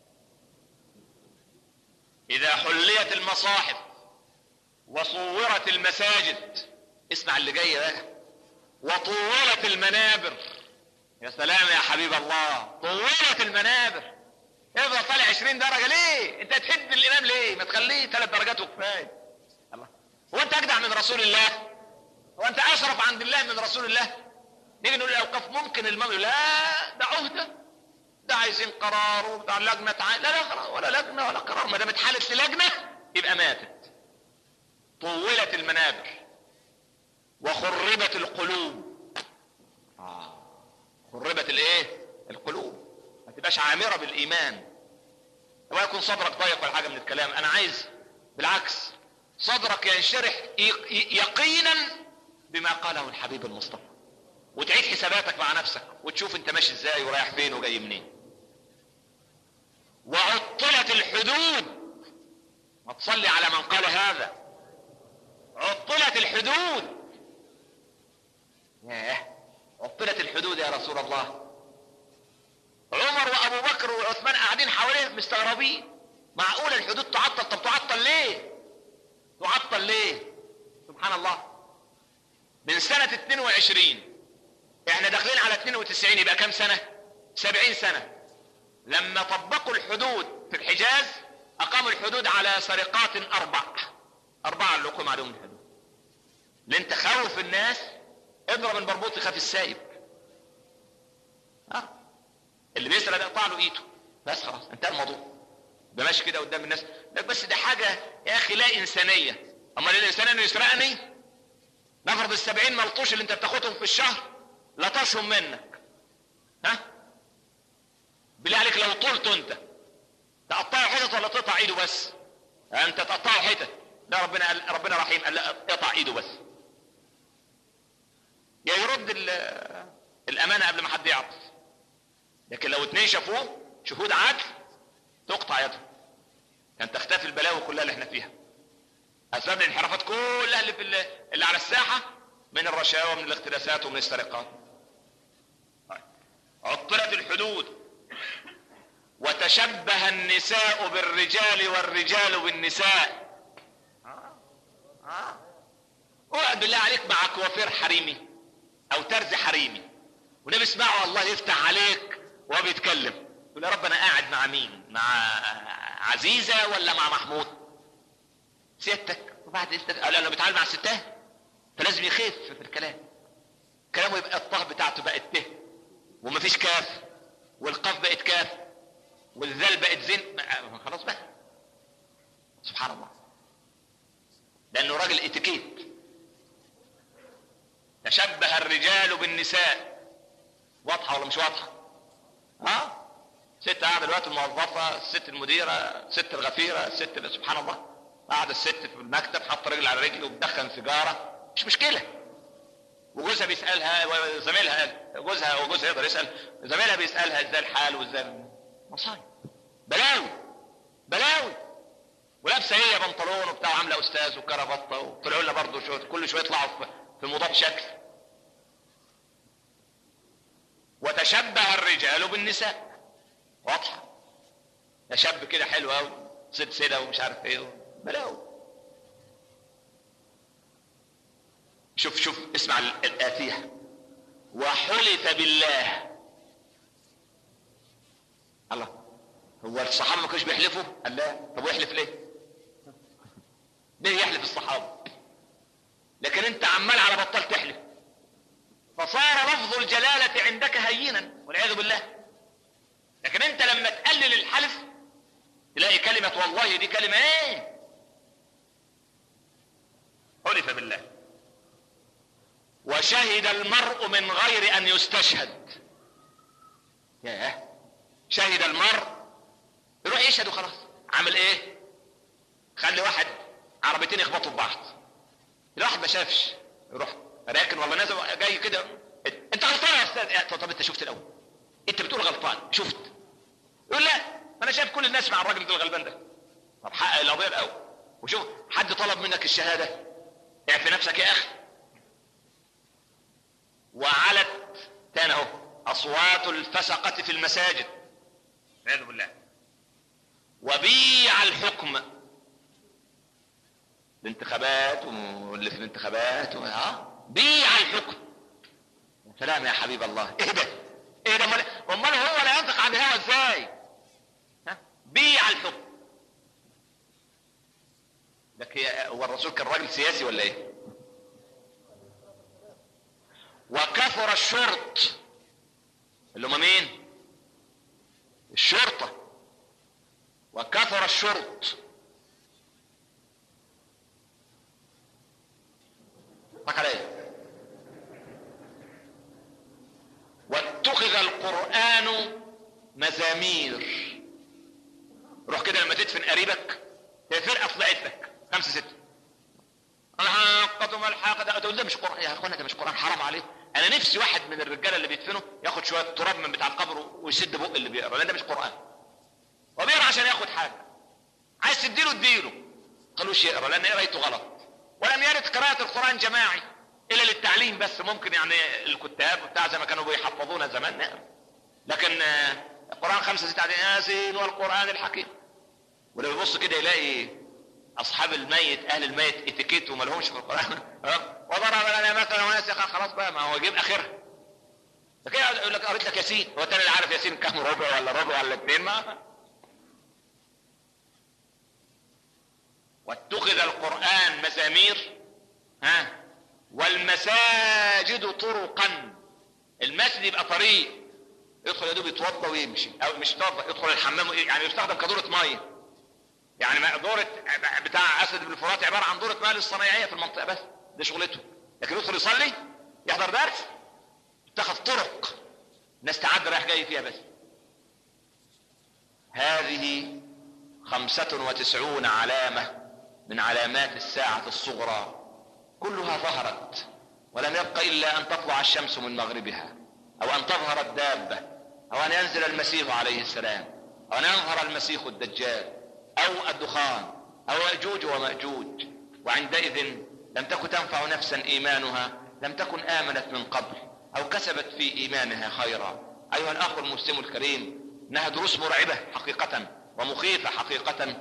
اذا حليت المصاحف وصورت المساجد اسمع اللي جاي بقى وطولت المنابر يا سلام يا حبيب الله طولت المنابر افضل طالع 20 درجه ليه انت تحد الامام ليه ما تخليه ثلاث درجات وكفايه الله هو انت اجدع من رسول الله هو انت اشرف عند الله من رسول الله نيجي نقول الاوقاف ممكن المرء لا ده عهده ده عايزين قرار وبتاع لجنه تعال لا لا خلاص ولا لجنه ولا قرار ما دام اتحالت للجنه يبقى ماتت طولت المنابر وخربت القلوب آه. خربت الايه القلوب ما تبقاش عامره بالايمان ولا يكون صدرك ضيق ولا حاجه من الكلام انا عايز بالعكس صدرك ينشرح يقينا بما قاله الحبيب المصطفى وتعيد حساباتك مع نفسك وتشوف انت ماشي ازاي ورايح فين وجاي منين وعطلت الحدود ما تصلي على من قال هذا عطلت الحدود ياه عطلت الحدود يا رسول الله عمر وابو بكر وعثمان قاعدين حواليه مستغربين معقول الحدود تعطل طب تعطل ليه تعطل ليه سبحان الله من سنة 22 احنا داخلين على 92 يبقى كم سنة 70 سنة لما طبقوا الحدود في الحجاز اقاموا الحدود على سرقات اربع اربعة اللي اقيم عليهم الحدود لان تخوف الناس اضرب المربوط يخاف السايب ها اللي بيسرق ده اقطع له ايده بس خلاص انتهى الموضوع ده ماشي كده قدام الناس لك بس ده حاجه يا اخي لا انسانيه امال الانسان انه يسرقني نفرض السبعين ملطوش اللي انت بتاخدهم في الشهر لطشهم منك ها بالله عليك لو طولت انت تقطعه حتت ولا تقطع ايده بس انت تقطعه حتت لا ربنا قال ربنا رحيم قال لا اقطع ايده بس يا يرد الامانه قبل ما حد يعطف لكن لو اتنين شافوه شهود عدل تقطع يده كان تختفي البلاوي كلها اللي احنا فيها اسباب الانحرافات كلها اللي في اللي على الساحه من الرشاوى ومن الاختلاسات ومن السرقات عطلت الحدود وتشبه النساء بالرجال والرجال بالنساء اقعد بالله عليك مع كوافير حريمي او ترزي حريمي ونبي اسمعه الله يفتح عليك وهو بيتكلم يقول يا رب انا قاعد مع مين مع عزيزة ولا مع محمود سيادتك وبعد اذنك قال انا بتعامل مع الستات فلازم يخف في الكلام كلامه يبقى الطه بتاعته بقت ته ومفيش كاف والقاف بقت كاف والذال بقت زين خلاص بقى سبحان الله لانه راجل اتيكيت تشبه الرجال بالنساء واضحه ولا مش واضحه ها ست قاعده دلوقتي الموظفه الست المديره الست الغفيره الست اللي سبحان الله قاعده الست في المكتب حاطه رجل على رجل وبتدخن سيجاره مش مشكله وجوزها بيسالها وزميلها جوزها وجوزها يقدر يسال زميلها بيسالها ازاي الحال وازاي مصايب بلاوي بلاوي ولابسه هي بنطلون وبتاع عامله استاذ وكرافته وطلعوا لنا برضه شو كل شويه يطلعوا في مضاد شكل وتشبه الرجال بالنساء واضحه ده شاب كده حلو قوي سلسله ومش عارف ايه بلاوي شوف شوف اسمع الآتية وحلف بالله الله هو الصحابة ما كانوش بيحلفوا؟ قال لا طب ويحلف ليه؟ ليه يحلف الصحابة؟ لكن انت عمال على بطال تحلف فصار لفظ الجلالة عندك هينا والعياذ بالله لكن انت لما تقلل الحلف تلاقي كلمة والله دي كلمة ايه حلف بالله وشهد المرء من غير ان يستشهد ياه شهد المرء يروح يشهد وخلاص عامل ايه خلي واحد عربيتين يخبطوا في بعض الواحد ما شافش يروح راكن والله نازل جاي كده انت غلطان يا استاذ طب انت شفت الاول انت بتقول غلطان شفت يقول لا ما انا شايف كل الناس مع الراجل ده الغلبان ده طب حقق القضيه الاول وشوف حد طلب منك الشهاده اعف نفسك يا اخي وعلت تاني اهو اصوات الفسقه في المساجد والعياذ بالله وبيع الحكم الانتخابات واللي في الانتخابات ها بيع الحكم سلام يا حبيب الله ايه ده ايه ده امال هو لا ينطق عن الهوى ازاي ها بيع الحكم لك هو الرسول كان راجل سياسي ولا ايه وكثر الشرط اللي هم مين الشرطة وكثر الشرط ضحك عليا واتخذ القرآن مزامير روح كده لما تدفن قريبك هي فرقة طلعت لك خمسة ستة الحاقة ما الحاقة ده ده مش قرآن يا اخوانا ده مش قرآن حرام عليه انا نفسي واحد من الرجاله اللي بيدفنوا ياخد شويه تراب من بتاع القبر ويسد بق اللي بيقرا لان ده مش قرآن وبيقرا عشان ياخد حاجه عايز تديله اديله قالوش يقرا لان قرايته غلط ولم يرد قراءة القرآن جماعي الا للتعليم بس ممكن يعني الكتاب بتاع زي ما كانوا بيحفظونا زمان نقرا لكن آه، القرآن خمسة ستة عدد ياسين والقرآن الحكيم ولما يبص كده يلاقي اصحاب الميت اهل الميت اتيكيت وما لهمش في القران ها؟ وضرب لنا مثلا وناس قال خلاص بقى ما هو يجيب اخرها لكن يقول لك قريت لك ياسين هو التاني اللي عارف ياسين كام ربع ولا ربع ولا اتنين ما واتخذ القران مزامير ها والمساجد طرقا المسجد يبقى طريق يدخل يا دوب يتوضا ويمشي او مش يتوضا يدخل الحمام يعني يستخدم كدوره ميه يعني ما دورة بتاع اسد بن الفرات عبارة عن دورة مال الصنايعية في المنطقة بس ده شغلته لكن يدخل يصلي يحضر درس اتخذ طرق ناس تعدي رايح جاي فيها بس هذه خمسة وتسعون علامة من علامات الساعة الصغرى كلها ظهرت ولم يبق إلا أن تطلع الشمس من مغربها أو أن تظهر الدابة أو أن ينزل المسيح عليه السلام أو أن يظهر المسيح الدجال او الدخان او ياجوج وماجوج وعندئذ لم تكن تنفع نفسا ايمانها لم تكن امنت من قبل او كسبت في ايمانها خيرا ايها الاخ المسلم الكريم انها دروس مرعبه حقيقه ومخيفه حقيقه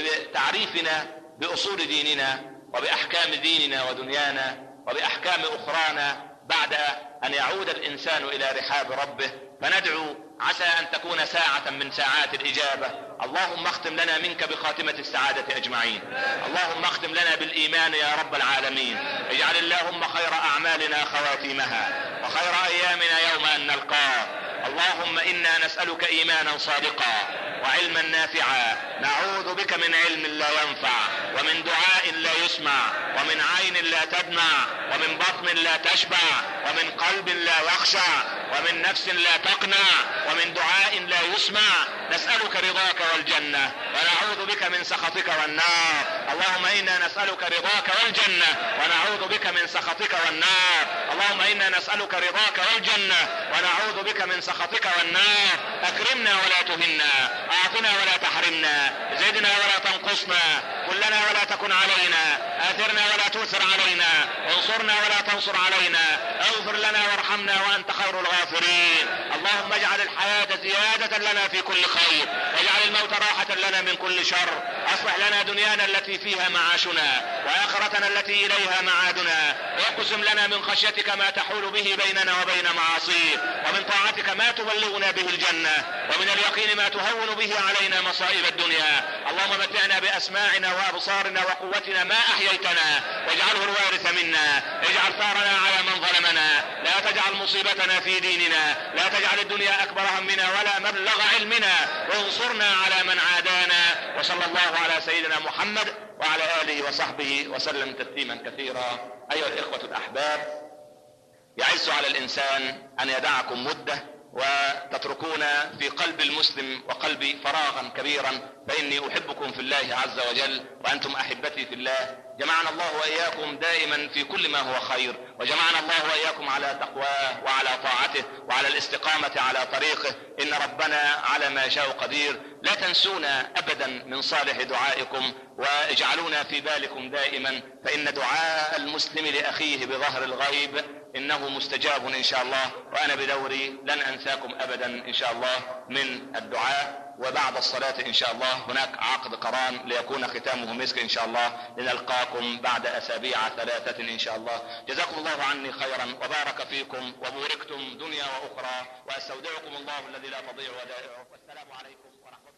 بتعريفنا باصول ديننا وباحكام ديننا ودنيانا وباحكام اخرانا بعد ان يعود الانسان الى رحاب ربه فندعو عسى ان تكون ساعة من ساعات الاجابة اللهم اختم لنا منك بخاتمة السعادة اجمعين اللهم اختم لنا بالايمان يا رب العالمين اجعل اللهم خير اعمالنا خواتيمها وخير ايامنا يوم ان نلقاه اللهم انا نسألك ايمانا صادقا وعلما نافعا نعوذ بك من علم لا ينفع ومن دعاء لا يسمع ومن عين لا تدمع ومن بطن لا تشبع ومن قلب لا يخشع ومن نفس لا تقنع ومن دعاء لا يسمع نسألك رضاك والجنة ونعوذ بك من سخطك والنار اللهم إنا نسألك رضاك والجنة ونعوذ بك من سخطك والنار اللهم إنا نسألك رضاك والجنة ونعوذ بك من سخطك والنار أكرمنا ولا تهنا أعطنا ولا تحرمنا زدنا ولا تنقصنا كلنا ولا تكن علينا آثرنا ولا تؤثر علينا انصرنا ولا تنصر علينا اغفر لنا وارحمنا وأنت خير الغافرين اللهم اجعل الحياة زيادة لنا في كل خير واجعل الموت راحة لنا من كل شر اصلح لنا دنيانا التي فيها معاشنا واخرتنا التي اليها معادنا واقسم لنا من خشيتك ما تحول به بيننا وبين معاصيك ومن طاعتك ما تبلغنا به الجنة ومن اليقين ما تهون به علينا مصائب الدنيا اللهم متعنا باسماعنا وابصارنا وقوتنا ما احييتنا واجعله الوارث منا اجعل ثارنا على من ظلمنا لا تجعل مصيبتنا في ديننا لا تجعل الدنيا اكبر همنا ولا مبلغ علمنا وانصرنا على من عادانا وصلى الله على سيدنا محمد وعلى اله وصحبه وسلم تسليما كثيرا ايها الاخوه الاحباب يعز على الانسان ان يدعكم مده وتتركون في قلب المسلم وقلبي فراغا كبيرا فاني احبكم في الله عز وجل وانتم احبتي في الله جمعنا الله واياكم دائما في كل ما هو خير وجمعنا الله واياكم على تقواه وعلى طاعته وعلى الاستقامه على طريقه ان ربنا على ما يشاء قدير لا تنسونا ابدا من صالح دعائكم واجعلونا في بالكم دائما فان دعاء المسلم لاخيه بظهر الغيب انه مستجاب ان شاء الله وانا بدوري لن انساكم ابدا ان شاء الله من الدعاء وبعد الصلاة إن شاء الله هناك عقد قران ليكون ختامه مسك إن شاء الله لنلقاكم بعد أسابيع ثلاثة إن شاء الله جزاكم الله عني خيرا وبارك فيكم وبوركتم دنيا وأخرى وأستودعكم الله الذي لا تضيع ودائعه والسلام عليكم ورحمة